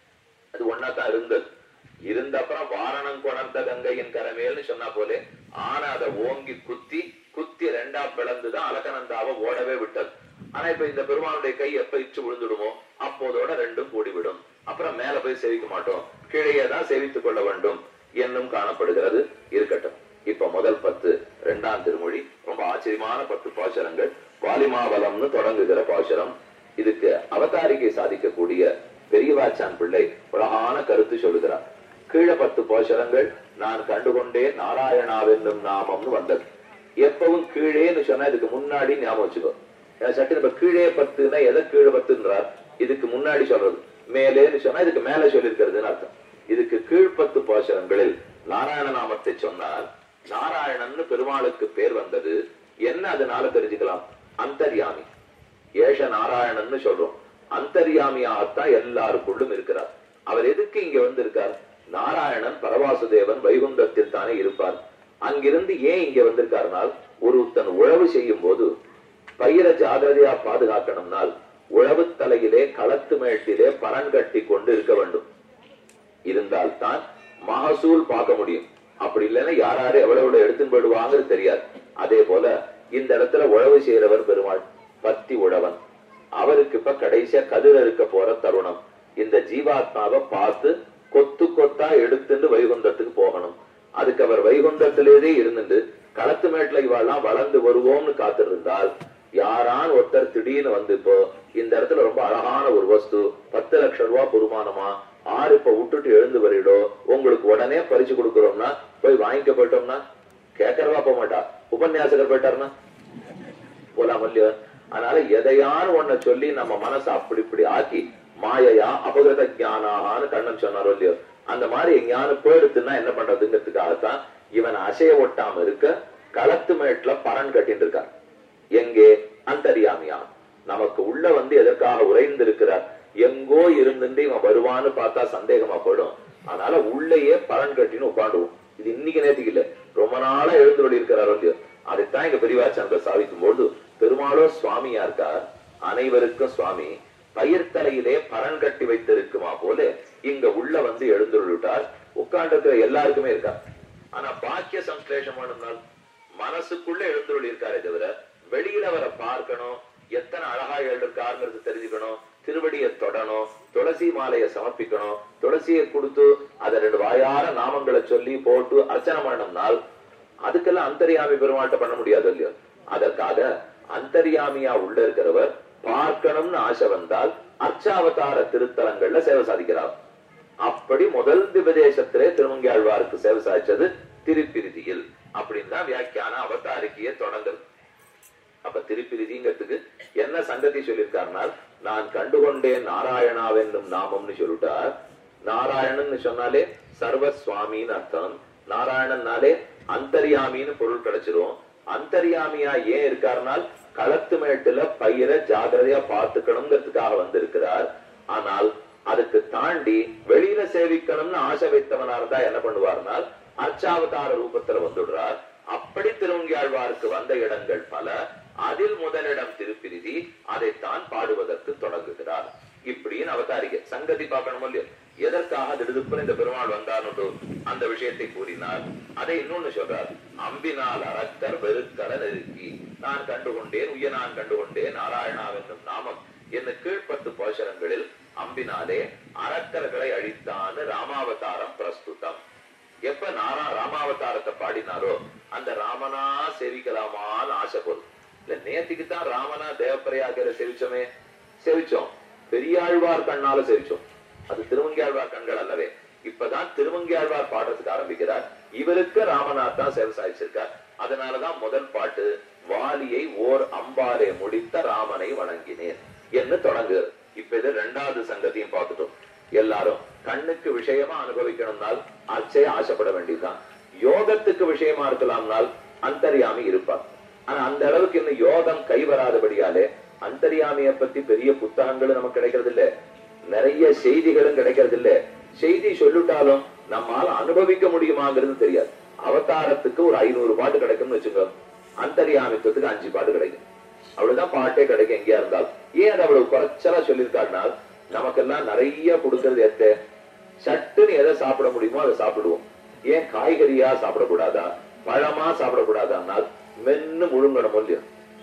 அது ஒன்னா தான் இருந்தது இருந்த அப்புறம் வாரணம் கொணர்ந்த கங்கையின் கரமேல்னு சொன்னா போலே ஆனா அதை ஓங்கி குத்தி குத்தி ரெண்டா பிளந்துதான் அலகநந்தாவை ஓடவே விட்டது ஆனா இப்ப இந்த பெருமானுடைய கை எப்ப இச்சு விழுந்துடுமோ அப்போதோட ரெண்டும் கூடிவிடும் அப்புறம் மேல போய் சேவிக்க மாட்டோம் கீழே தான் சேவித்துக் கொள்ள வேண்டும் என்னும் காணப்படுகிறது இருக்கட்டும் இப்ப முதல் பத்து இரண்டாம் திருமொழி ரொம்ப ஆச்சரியமான பத்து பாசுரங்கள் வாலிமாவலம்னு தொடங்குகிற பாசுரம் இதுக்கு அவதாரிகை சாதிக்கக்கூடிய பெரியவாச்சான் பிள்ளை அழகான கருத்து சொல்லுகிறார் கீழே பத்து பாசுரங்கள் நான் கண்டுகொண்டே நாராயணாவென்னும் நாமம்னு வந்தது எப்பவும் கீழேன்னு சொன்னா இதுக்கு முன்னாடி ஞாபகம் வச்சுக்கோ ஏன்னா சட்டு நம்ம கீழே பத்துன்னா எதை கீழே பத்துன்றார் இதுக்கு முன்னாடி சொல்றது மேலேன்னு சொன்னா இதுக்கு மேல சொல்லியிருக்கிறதுன்னு அர்த்தம் இதுக்கு கீழ்ப்பத்து பாசுரங்களில் நாராயண நாமத்தை சொன்னால் நாராயணன்னு பெருமாளுக்கு பேர் வந்தது என்ன அதனால தெரிஞ்சுக்கலாம் அந்தர்யாமி ஏஷ நாராயணன்னு சொல்றோம் அந்தர்யாமியாகத்தான் எல்லாருக்குள்ளும் இருக்கிறார் அவர் எதுக்கு இங்க வந்திருக்கார் நாராயணன் பரவாசுதேவன் வைகுந்தத்தில் தானே இருப்பார் அங்கிருந்து ஏன் இங்க வந்திருக்காருனால் ஒருத்தன் உழவு செய்யும் போது பயிரை ஜாகிரதையா பாதுகாக்கணும்னால் உழவு தலையிலே களத்து மேட்டிலே பரன் கட்டி கொண்டு இருக்க வேண்டும் இருந்தால்தான் மகசூல் பார்க்க முடியும் அப்படி இல்லைன்னா யார் யாரு எவ்வளவு எவ்வளவு எடுத்துன்னு போயிடுவாங்கிறது தெரியாது அதே போல இந்த இடத்துல உழவு செய்யறவர் பெருமாள் பத்தி உழவன் அவருக்கு இப்ப கடைசியா கதிர் அறுக்க போற தருணம் இந்த ஜீவாத்மாவை பார்த்து கொத்து கொத்தா எடுத்துட்டு வைகுந்தத்துக்கு போகணும் அதுக்கு அவர் வைகுந்தத்திலேயே இருந்துட்டு களத்து மேட்ல இவாள்லாம் வளர்ந்து வருவோம்னு காத்திருந்தால் யாரான் ஒருத்தர் திடீர்னு வந்து இப்போ இந்த இடத்துல ரொம்ப அழகான ஒரு வஸ்து பத்து லட்சம் ரூபாய் பொறுமானமா ஆறு இப்ப விட்டுட்டு எழுந்து வரிடோ உங்களுக்கு உடனே பறிச்சு கொடுக்குறோம்னா போய் வாங்கிக்க போயிட்டோம்னா கேட்கறவா போக மாட்டா உபன்யாசகர் போயிட்டாருன்னா போலாம் இல்லையோ அதனால எதையான்னு ஒன்ன சொல்லி நம்ம மனசை அப்படி இப்படி ஆக்கி மாயையா அபகிருத ஞானான்னு கண்ணன் சொன்னாரோ இல்லையோ அந்த மாதிரி ஞானம் போயிடுத்துன்னா என்ன பண்றதுங்கிறதுக்காகத்தான் இவன் அசைய ஒட்டாம இருக்க களத்து மேட்ல பரன் கட்டிட்டு இருக்கார் எங்கே அந்தரியாமியா நமக்கு உள்ள வந்து எதற்காக உறைந்திருக்கிறார் எங்கோ இருந்துட்டு இவன் வருவான்னு பார்த்தா சந்தேகமா போயிடும் அதனால உள்ளேயே பலன் கட்டின்னு உட்காந்துவோம் இது இன்னைக்கு நேற்றுக்கு இல்ல ரொம்ப நாளா எழுந்து இருக்கிறாரோ இல்லையோ அதைத்தான் இங்க பெரியவாச்சந்திர சாதிக்கும் பொழுது பெருமாளோ சுவாமியா இருக்கார் அனைவருக்கும் சுவாமி பயிர் தலையிலே பரன் கட்டி வைத்திருக்குமா போல இங்க உள்ள வந்து எழுந்துள்ளார் உட்கார்ந்து எல்லாருக்குமே இருக்கார் ஆனா பாக்கிய சம்ஸ்லேஷம் வேணும்னால் மனசுக்குள்ள எழுந்துள்ள இருக்காரே தவிர வெளியில அவரை பார்க்கணும் எத்தனை அழகா எழுதிருக்காருங்கிறது தெரிஞ்சுக்கணும் திருவடியை தொடணும் துளசி மாலையை சமர்ப்பிக்கணும் துளசியை கொடுத்து அதை ரெண்டு வாயார நாமங்களை சொல்லி போட்டு அர்ச்சனை பண்ணோம்னால் அதுக்கெல்லாம் அந்தரியாமி பெருமாட்ட பண்ண முடியாது இல்லையோ அதற்காக அந்தரியாமியா உள்ள இருக்கிறவர் பார்க்கணும்னு ஆசை வந்தால் அர்ச்சாவதார திருத்தலங்கள்ல சேவை சாதிக்கிறார் அப்படி முதல் திபதேசத்திலே திருமங்கியாழ்வாருக்கு சேவை சாதிச்சது திருப்பிரிதியில் அப்படின்னு தான் வியாக்கியான அவதாரிக்கையே தொடங்குது அப்ப திருப்பிரிதிங்கிறதுக்கு என்ன சங்கதி சொல்லியிருக்காருனால் நான் கண்டுகொண்டேன் நாராயணாவென்னும் நாமம்னு சொல்லிட்டார் நாராயணன் சொன்னாலே சர்வ சுவாமின்னு அர்த்தம் நாராயணன்னாலே அந்தரியாமின்னு பொருள் கிடைச்சிரும் அந்தரியாமியா ஏன் இருக்காருனால் களத்து மேட்டுல பயிரை ஜாகிரதையா பார்த்துக்கணுங்கிறதுக்காக வந்திருக்கிறார் ஆனால் அதுக்கு தாண்டி வெளியில சேவிக்கணும்னு ஆசை வைத்தவனா இருந்தா என்ன பண்ணுவார்னால் அர்ச்சாவதார ரூபத்துல வந்துடுறார் அப்படி திருவங்கியாழ்வாருக்கு வந்த இடங்கள் பல அதில் முதலிடம் திருப்பிரிதி அதைத்தான் பாடுவதற்கு தொடங்குகிறார் இப்படின்னு அவதாரிக்க சங்கதி பார்க்கணும் இல்லையோ எதற்காக திடுதுப்புற இந்த பெருமாள் வந்தான்னு அந்த விஷயத்தை கூறினார் அதை இன்னொன்னு சொல்றார் அம்பினால் அரக்கர் வெறுக்கர நெருக்கி நான் கண்டுகொண்டேன் உய நான் கண்டுகொண்டேன் நாராயணாவென்னும் நாமம் என்ன கீழ்ப்பத்து போஷரங்களில் அம்பினாலே அரக்கர்களை அழித்தான்னு ராமாவதாரம் பிரஸ்துதம் எப்ப நாரா ராமாவதாரத்தை பாடினாரோ அந்த ராமனா சேவிக்கலாமான்னு ஆசை போதும் இல்ல நேத்திக்கு தான் ராமனா தேவப்பிரையாகிற சேவிச்சோமே சேவிச்சோம் பெரியாழ்வார் கண்ணால சேவிச்சோம் அது திருவங்கியாழ்வார் கண்கள் அல்லவே இப்பதான் திருவங்கியாழ்வார் பாடுறதுக்கு ஆரம்பிக்கிறார் இவருக்கு ராமநாத் தான் சேவை சாதிச்சிருக்கார் அதனாலதான் முதல் பாட்டு வாலியை ஓர் அம்பாலே முடித்த ராமனை வணங்கினேன் என்று தொடங்குகிறது இப்ப இது ரெண்டாவது சங்கத்தையும் பார்த்துட்டோம் எல்லாரும் கண்ணுக்கு விஷயமா அனுபவிக்கணும்னால் அச்சய ஆசைப்பட வேண்டியதுதான் யோகத்துக்கு விஷயமா இருக்கலாம்னால் அந்தரியாமி இருப்பார் ஆனா அந்த அளவுக்கு இன்னும் யோகம் கை வராதபடியாலே அந்தரியாமிய பத்தி பெரிய புத்தகங்களும் நமக்கு கிடைக்கிறது இல்ல நிறைய செய்திகளும் கிடைக்கிறது இல்ல செய்தி சொல்லிட்டாலும் நம்மால அனுபவிக்க முடியுமாங்கிறது தெரியாது அவதாரத்துக்கு ஒரு ஐநூறு பாட்டு கிடைக்கும்னு வச்சுக்கோ அந்தரியாமித்துவத்துக்கு அஞ்சு பாட்டு கிடைக்கும் அவ்வளவுதான் பாட்டே கிடைக்கும் எங்கேயா இருந்தாலும் ஏன் அது அவ்வளவு குறைச்சலா சொல்லியிருக்காருனால் நமக்கெல்லாம் நிறைய கொடுக்கறது எத்த சட்டுன்னு எதை சாப்பிட முடியுமோ அதை சாப்பிடுவோம் ஏன் காய்கறியா சாப்பிடக்கூடாதா பழமா சாப்பிடக்கூடாதானால் மென்னு முழுங்கணும் இல்லையோ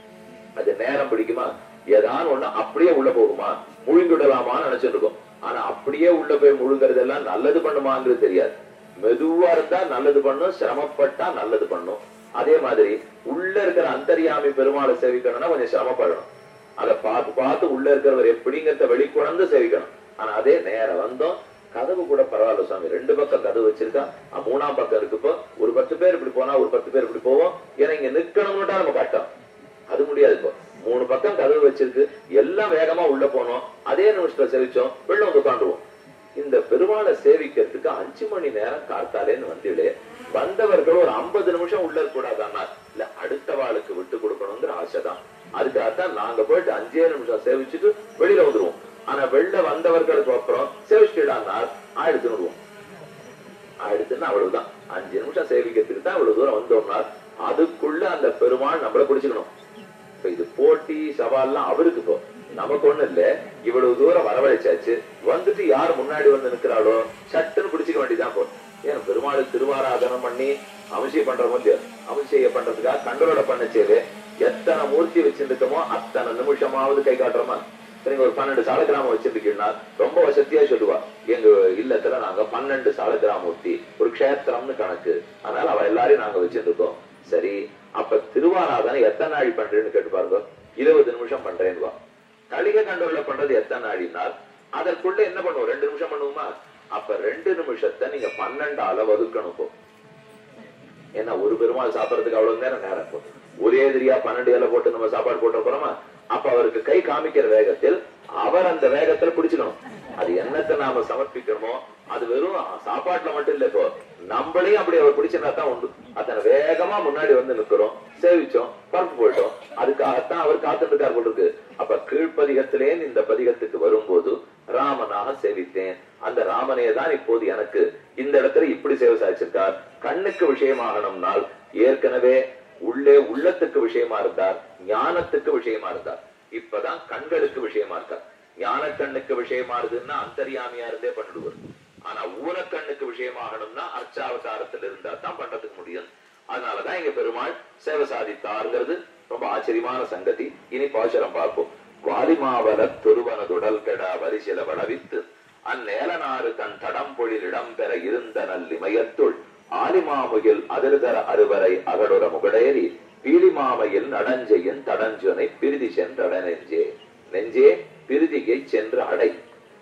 அது நேரம் பிடிக்குமா ஏதாவது ஒண்ணு அப்படியே உள்ள போகுமா முழுங்கிடலாமான்னு நினைச்சிட்டு இருக்கோம் ஆனா அப்படியே உள்ள போய் முழுங்குறதெல்லாம் நல்லது பண்ணுமாங்கிறது தெரியாது மெதுவா இருந்தா நல்லது பண்ணும் சிரமப்பட்டா நல்லது பண்ணும் அதே மாதிரி உள்ள இருக்கிற அந்தரியாமி பெருமாளை சேவிக்கணும்னா கொஞ்சம் சிரமப்படணும் அதை பார்த்து பார்த்து உள்ள இருக்கிறவர் எப்படிங்கிறத வெளிக்கொணர்ந்து சேவிக்கணும் ஆனா அதே நேரம் வந்தோம் கதவு கூட பரவாயில்ல சுவாமி ரெண்டு பக்கம் கதவு வச்சிருக்கா அஹ் மூணாம் பக்கம் இருக்குப்போ ஒரு பத்து பேர் இப்படி போனா ஒரு பத்து பேர் இப்படி போவோம் ஏன்னா இங்க நிக்கணும்னுட்டா நம்ம கட்டம் அது முடியாது இப்போ மூணு பக்கம் கதவு வச்சிருக்கு எல்லாம் வேகமா உள்ள போனோம் அதே நிமிஷத்துல சேவிச்சோம் வெளில வந்து உட்காந்துருவோம் இந்த பெருமாளை சேவிக்கிறதுக்கு அஞ்சு மணி நேரம் காத்தாலேன்னு வந்தீங்களே வந்தவர்கள் ஒரு ஐம்பது நிமிஷம் உள்ள கூடாதானா இல்ல அடுத்த வாளுக்கு விட்டு கொடுக்கணுங்கிற ஆசைதான் அதுக்காகத்தான் நாங்க போயிட்டு அஞ்சே நிமிஷம் சேவிச்சுட்டு வெளியில வந்துருவோம் ஆனா வெளில வந்தவர்களுக்கு அப்புறம் சேவிச்சுடான்னா ஆயிடுத்து விடுவோம் ஆயிடுத்துன்னா அவ்வளவுதான் அஞ்சு நிமிஷம் சேவிக்கிறதுக்கு தான் இவ்வளவு தூரம் வந்தோம்னா அதுக்குள்ள அந்த பெருமாள் நம்மள பிடிச்சுக்கணும் இப்ப இது போட்டி சவால்லாம் அவருக்கு இப்போ நமக்கு ஒண்ணு இல்ல இவ்வளவு தூரம் வரவழைச்சாச்சு வந்துட்டு யார் முன்னாடி வந்து நிக்கிறாளோ சட்டுன்னு பிடிச்சிக்க வேண்டியதான் போ ஏன் பெருமாளுக்கு திருவாராதனம் பண்ணி அபிஷேகம் பண்றோமோ இல்லையோ அபிஷேகம் பண்றதுக்காக கண்ட்ரோல பண்ண செய்து எத்தனை மூர்த்தி வச்சிருக்கோமோ அத்தனை நிமிஷமாவது கை காட்டுறோமா இப்ப நீங்க ஒரு பன்னெண்டு சால கிராமம் வச்சிருக்கீங்கன்னா ரொம்ப வசதியா சொல்லுவா எங்க இல்லத்துல நாங்க பன்னெண்டு சால கிராமூர்த்தி ஒரு க்ஷேத்திரம்னு கணக்கு அதனால அவ எல்லாரையும் நாங்க வச்சிருக்கோம் சரி அப்ப திருவாராதனை எத்தனை நாள் பண்றேன்னு கேட்டு பாருங்க இருபது நிமிஷம் பண்றேன்னு வா கலிக கண்ட்ரோல்ல பண்றது எத்தனை நாடினால் அதற்குள்ள என்ன பண்ணுவோம் ரெண்டு நிமிஷம் பண்ணுவோமா அப்ப ரெண்டு நிமிஷத்தை நீங்க பன்னெண்டால வகுக்கணும் இப்போ ஏன்னா ஒரு பெருமாள் சாப்பிடறதுக்கு அவ்வளவு நேரம் நேரம் போகும் ஒரே எதிரியா பன்னெண்டு இலை போட்டு நம்ம சாப்பாடு போட்டு போறோமா அப்ப அவருக்கு கை காமிக்கிற வேகத்தில் அவர் அந்த வேகத்துல பிடிச்சிடணும் அது என்னத்தை நாம சமர்ப்பிக்கிறோமோ அது வெறும் சாப்பாட்டுல மட்டும் இல்ல இப்போ நம்மளையும் அப்படி அவர் பிடிச்சிருந்தா தான் உண்டு அத்தனை வேகமா முன்னாடி வந்து நிக்கிறோம் சேவிச்சோம் பரப்பு போயிட்டோம் அதுக்காகத்தான் அவர் காத்துட்டு இருக்கார் போல இருக்கு அப்ப கீழ்ப்பதிகத்திலே இந்த பதிகத்துக்கு வரும்போது ராமனாக சேவித்தேன் அந்த ராமனே தான் இப்போது எனக்கு இந்த இடத்துல இப்படி சேவை சாதிச்சிருக்கார் கண்ணுக்கு விஷயமாகணும்னால் ஏற்கனவே உள்ளே உள்ளத்துக்கு விஷயமா இருந்தார் ஞானத்துக்கு விஷயமா இருந்தார் இப்பதான் கண்களுக்கு விஷயமா இருக்கார் ஞான கண்ணுக்கு விஷயமா இருந்ததுன்னா அந்தரியாமியா இருந்தே பண்ணிடுவார் ஆனா ஊனக்கண்ணுக்கு விஷயமாகணும்னா அர்ச்சாவதாரத்தில் இருந்தா தான் பண்றதுக்கு முடியும் அதனாலதான் இங்க பெருமாள் சேவை சாதித்தாருங்கிறது ரொம்ப ஆச்சரியமான சங்கதி இனி பாசுரம் பார்ப்போம் வாலிமாவல துருவனதுடல் கெட வரிசில வளவித்து அந்நேலனாறு தன் தடம் பொழில் இடம்பெற இருந்த நல்லிமயத்துள் ஆலிமாமுகில் அதிர்தர அறுவரை அகடுற முகடேறி பீலிமாமையில் நடஞ்சையின் தடஞ்சுனை பிரிதி சென்றட நெஞ்சே நெஞ்சே பிரிதிகை சென்று அடை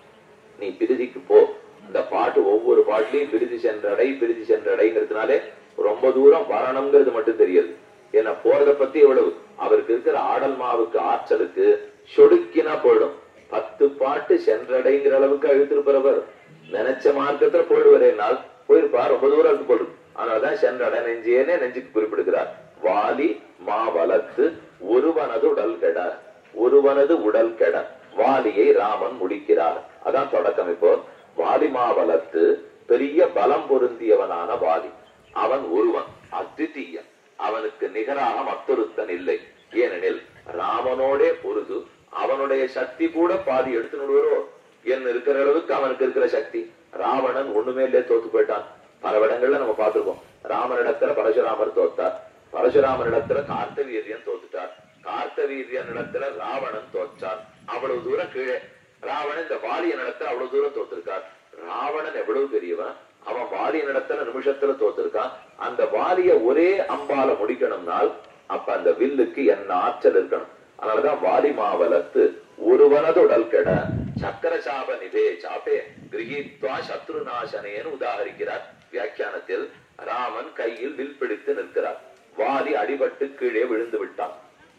நீ பிரிதிக்கு போ இந்த பாட்டு ஒவ்வொரு பாட்டுலயும் பிரிதி சென்றடை பிரிதி சென்றடைங்கிறதுனாலே ரொம்ப தூரம் வரணுங்கிறது மட்டும் தெரியுது ஏன்னா போறத பத்தி எவ்வளவு அவருக்கு இருக்கிற ஆடல் மாவுக்கு ஆற்றலுக்கு சொடுக்கினா போயிடும் பத்து பாட்டு சென்றடைங்கிற அளவுக்கு அழுத்திருப்பவர் நினைச்ச மார்க்கத்துல போயிடுவரேனால் போயிருப்பா ரொம்ப தூரம் இருக்கு போடும் அதனாலதான் சென்றடை நெஞ்சேனே நெஞ்சுக்கு குறிப்பிடுகிறார் வாலி மா வளர்த்து ஒருவனது உடல் கெட ஒருவனது உடல் கெட வாலியை ராமன் முடிக்கிறார் அதான் தொடக்கம் இப்போ வாலிமா வளர்த்து பெரிய பலம் பொருந்தியவனான வாலி அவன் ஒருவன் அத்விதீயன் அவனுக்கு நிகராக மற்றொருத்தன் இல்லை ஏனெனில் ராமனோடே பொருது அவனுடைய சக்தி கூட பாதி எடுத்து நடுவரோ என்ன இருக்கிற அளவுக்கு அவனுக்கு இருக்கிற சக்தி ராவணன் ஒண்ணுமே இல்லையே தோத்து போயிட்டான் பல இடங்கள்ல நம்ம பார்த்திருக்கோம் ராமனிடத்துல பரசுராமர் தோத்தார் பரசுராமனிடத்துல கார்த்தவீரியன் தோத்துட்டார் கார்த்தவீரியன் இடத்துல ராவணன் தோற்றார் அவ்வளவு தூரம் கீழே ராவணன் இந்த வாலியன் இடத்துல அவ்வளவு தூரம் தோத்திருக்கார் ராவணன் எவ்வளவு பெரியவன் அவன் வாலியன் இடத்துல நிமிஷத்துல தோத்திருக்கான் அந்த வாலிய ஒரே அம்பால முடிக்கணும்னால் அப்ப அந்த வில்லுக்கு என்ன ஆற்றல் இருக்கணும் அதனாலதான் வாலி மாவலத்து ஒருவனதுடல் கெட சக்கர சாப நிதே சாப்பே கிரகித்வா சத்ரு நாசனேன்னு உதாகரிக்கிறார் வியாக்கியானத்தில் ராமன் கையில் வில் பிடித்து நிற்கிறார் வாலி அடிபட்டு கீழே விழுந்து விட்டான்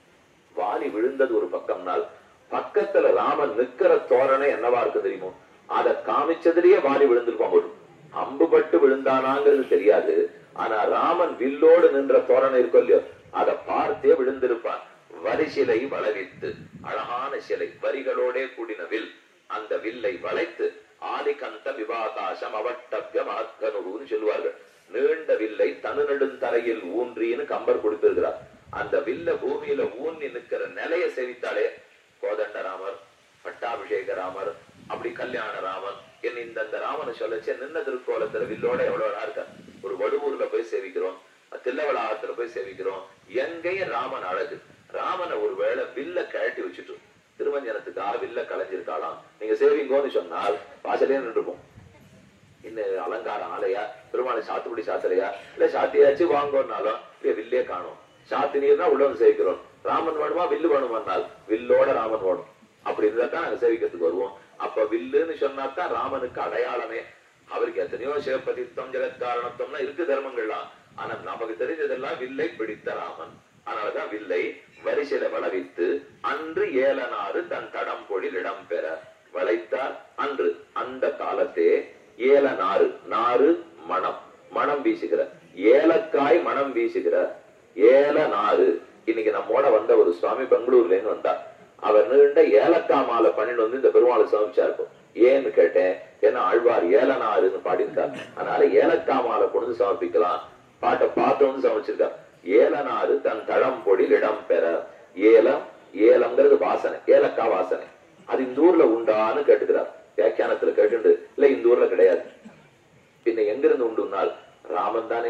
வாலி விழுந்தது ஒரு பக்கம்னால் பக்கத்துல ராமன் நிக்கிற தோரணை என்னவா இருக்கு தெரியுமோ அத காமிச்சதுலயே வாலி விழுந்திருப்பான் போடும் அம்பு பட்டு விழுந்தானாங்கிறது தெரியாது ஆனா ராமன் வில்லோடு நின்ற தோரணை இருக்கும் இல்லையோ அதை பார்த்தே விழுந்திருப்பான் வரிசிலை வளவித்து அழகான சிலை வரிகளோடே கூடின வில் அந்த வில்லை வளைத்து ஆதிகந்த விவாகாசம் அவட்டபிய மகனுன்னு சொல்லுவார்கள் நீண்ட வில்லை தனு நெடுந்தரையில் ஊன்றின்னு கம்பர் கொடுத்திருக்கிறார் அந்த வில்ல பூமியில ஊன்றி நிற்கிற நிலைய செவித்தாலே கோதண்டராமர் பட்டாபிஷேக ராமர் அப்படி கல்யாண ராமன் என்ன இந்த அந்த ராமனை சொல்லச்சே நின்ன திருக்கோலத்துல வில்லோட எவ்வளவு அழகா இருக்கா ஒரு வடுவூர்ல போய் சேவிக்கிறோம் தில்லவளாகத்துல போய் சேவிக்கிறோம் எங்கேயும் ராமன் அழகு ராமனை ஒருவேளை வில்ல கழட்டி வச்சுட்டு திருமஞ்சனத்துக்காக வில்ல கலைஞ்சிருக்காளாம் நீங்க சேவிங்கோன்னு சொன்னால் வாசலே நின்றுப்போம் இன்னும் அலங்கார ஆலையா பெருமாளை சாத்துப்படி சாத்தலையா இல்ல சாத்தியாச்சு வாங்கோன்னாலும் இல்ல வில்லே காணும் சாத்தி நீர்னா உள்ள வந்து சேவிக்கிறோம் ராமன் வேணுமா வில்லு வேணுமானால் வில்லோட ராமன் வேணும் அப்படி இருந்தா தான் நாங்க சேவிக்கிறதுக்கு வருவோம் அப்ப வில்லுன்னு சொன்னா தான் ராமனுக்கு அடையாளமே அவருக்கு எத்தனையோ சிவபதித்தம் ஜெகத்காரணத்தம்னா இருக்கு தர்மங்கள்லாம் ஆனா நமக்கு தெரிஞ்சதெல்லாம் வில்லை பிடித்த ராமன் அதனாலதான் வில்லை வரிசையில வளவித்து அன்று ஏலனாறு தன் தடம் பொழில் இடம் பெற வளைத்தார் அன்று அந்த காலத்தே ஏல நாறு நாறு மணம் மணம் வீசுகிற ஏலக்காய் மணம் வீசுகிற ஏல நாறு இன்னைக்கு நம்மோட வந்த ஒரு சுவாமி பெங்களூர்ல இருந்து வந்தார் அவர் நீண்ட ஏலக்காய் மாலை பண்ணிட்டு வந்து இந்த பெருமாளை சமைச்சா இருக்கும் ஏன்னு கேட்டேன் ஏன்னா ஆழ்வார் ஏலனாருன்னு பாடியிருக்கார் அதனால ஏலக்காய் மாலை கொண்டு சமர்ப்பிக்கலாம் பாட்டை பார்த்தோம்னு சமைச்சிருக்கார் ஏலனாறு தன் தடம் பொழில் இடம் பெற ஏலம் ஏலம்ங்கிறது வாசனை ஏலக்காய் வாசனை அது இந்த ஊர்ல உண்டான்னு கேட்டுக்கிறார் வியாக்கியானத்துல கேட்டுண்டு இல்ல இந்த ஊர்ல கிடையாது பின்ன எங்கிருந்து உண்டுனால் ராமன் தானே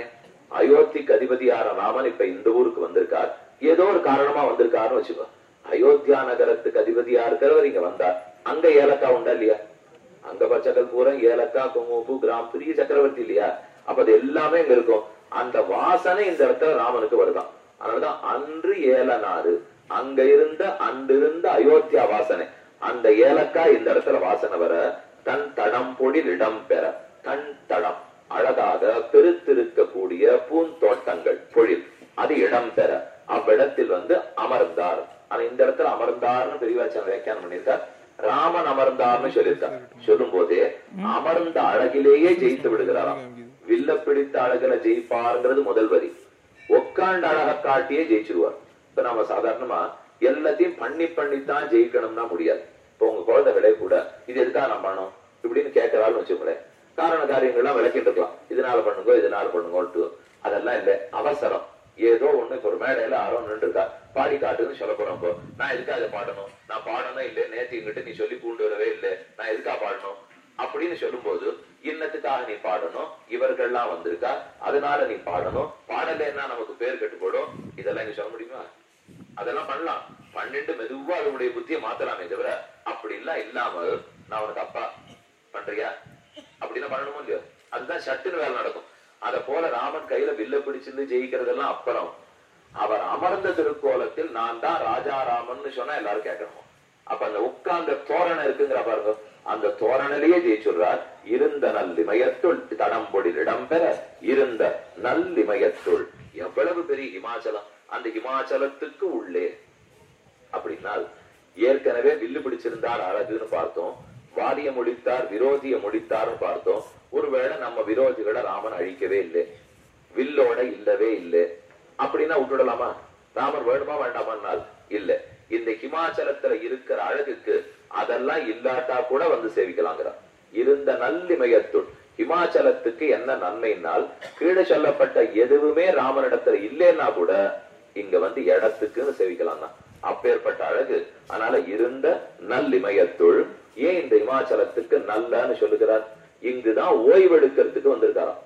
அயோத்திக்கு அதிபதியான ராமன் இப்ப இந்த ஊருக்கு வந்திருக்கார் ஏதோ ஒரு காரணமா வந்திருக்காருன்னு வச்சுக்கோ அயோத்தியா நகரத்துக்கு அதிபதியா இருக்கிறவர் இங்க வந்தார் அங்க ஏலக்காய் உண்டா இல்லையா அங்க பச்சைக்கல் பூரம் ஏலக்காய் குங்குமப்பூ கிராம் பெரிய சக்கரவர்த்தி இல்லையா அப்ப அது எல்லாமே இங்க இருக்கும் அந்த வாசனை இந்த இடத்துல ராமனுக்கு வருதான் அதனாலதான் அன்று ஏலனாறு அங்க இருந்த அன்றிருந்த அயோத்தியா வாசனை அந்த ஏலக்காய் இந்த இடத்துல வாசனை வர தன் தடம் பொழில் இடம் பெற தன் தடம் அழகாக பெருத்திருக்கக்கூடிய பூந்தோட்டங்கள் பொழில் அது இடம் பெற அவ்விடத்தில் வந்து அமர்ந்தார் ஆனா இந்த இடத்துல அமர்ந்தார்னு பெரியவாச்சன் வியாக்கியானம் பண்ணியிருக்கார் ராமன் அமர்ந்தார்னு சொல்லியிருக்கார் சொல்லும் போதே அமர்ந்த அழகிலேயே ஜெயித்து விடுகிறாராம் வில்ல பிடித்த அழகுல ஜெயிப்பாருங்கிறது முதல் வரி உட்கார்ந்த அழக காட்டியே ஜெயிச்சிருவார் இப்ப நம்ம சாதாரணமா எல்லாத்தையும் பண்ணி பண்ணித்தான் ஜெயிக்கணும்னா முடியாது இப்ப உங்க குழந்தைகளே கூட இது எதுக்காக நான் பண்ணணும் இப்படின்னு கேட்கறாள்னு வச்சுக்கோங்களேன் காரண காரியங்கள்லாம் விளக்கிட்டு இருக்கலாம் இதனால பண்ணுங்க இதனால பண்ணுங்கோட்டு அதெல்லாம் இல்ல அவசரம் ஏதோ ஒண்ணு இப்ப ஒரு மேடையில ஆரோ நின்று இருக்கா பாடி காட்டுன்னு சொல்ல போறோம் இப்போ நான் எதுக்காக இதை பாடணும் நான் பாடணும் இல்ல நேத்து இங்கிட்ட நீ சொல்லி பூண்டு வரவே இல்லை நான் எதுக்காக பாடணும் அப்படின்னு சொல்லும்போது இன்னத்துக்காக நீ பாடணும் இவர்கள்லாம் வந்திருக்கா அதனால நீ பாடணும் பாடலைன்னா நமக்கு பேர் கெட்டு போடும் இதெல்லாம் இங்க சொல்ல முடியுமா அதெல்லாம் பண்ணலாம் பன்னெண்டு மெதுவா அதனுடைய புத்தியை மாத்தலாமே தவிர அப்படி எல்லாம் இல்லாமல் நான் உனக்கு அப்பா பண்றியா அப்படின்னா பண்ணணுமோ இல்லையோ அதுதான் சட்டுன்னு வேலை நடக்கும் அத போல ராமன் கையில வில்ல பிடிச்சிருந்து ஜெயிக்கிறதெல்லாம் அப்புறம் அவர் அமர்ந்த திருக்கோலத்தில் நான் தான் ராஜா ராமன்னு சொன்னா எல்லாரும் கேட்கணும் அப்ப அந்த உட்கார்ந்த தோரணை இருக்குங்கிற பாருங்க அந்த தோரணிலேயே ஜெயிச்சுடுறார் இருந்த நல்லிமயத்துள் தடம்பொடில் இடம்பெற இருந்த நல்லிமயத்துள் எவ்வளவு பெரிய இமாச்சலம் அந்த இமாச்சலத்துக்கு உள்ளே அப்படின்னால் ஏற்கனவே வில்லு பிடிச்சிருந்தார் அழகுன்னு பார்த்தோம் வாரிய முடித்தார் விரோதிய முடித்தார்னு பார்த்தோம் ஒருவேளை நம்ம விரோதிகளை ராமன் அழிக்கவே இல்லை வில்லோட இல்லவே இல்லை அப்படின்னா விட்டுடலாமா ராமன் வேணுமா வேண்டாமான்னால் இல்ல இந்த ஹிமாச்சலத்துல இருக்கிற அழகுக்கு அதெல்லாம் இல்லாட்டா கூட வந்து சேவிக்கலாங்கிறார் இருந்த நல்லிமயத்துள் ஹிமாச்சலத்துக்கு என்ன நன்மைனால் கீழே சொல்லப்பட்ட எதுவுமே ராமனிடத்துல இல்லைன்னா கூட இங்க வந்து இடத்துக்குன்னு சேவிக்கலாம் தான் அப்பேற்பட்ட அழகு அதனால இருந்த நல்லிமயத்துள் ஏன் இந்த இமாச்சலத்துக்கு நல்லன்னு சொல்லுகிறார் இங்குதான் ஓய்வெடுக்கிறதுக்கு வந்திருக்காராம்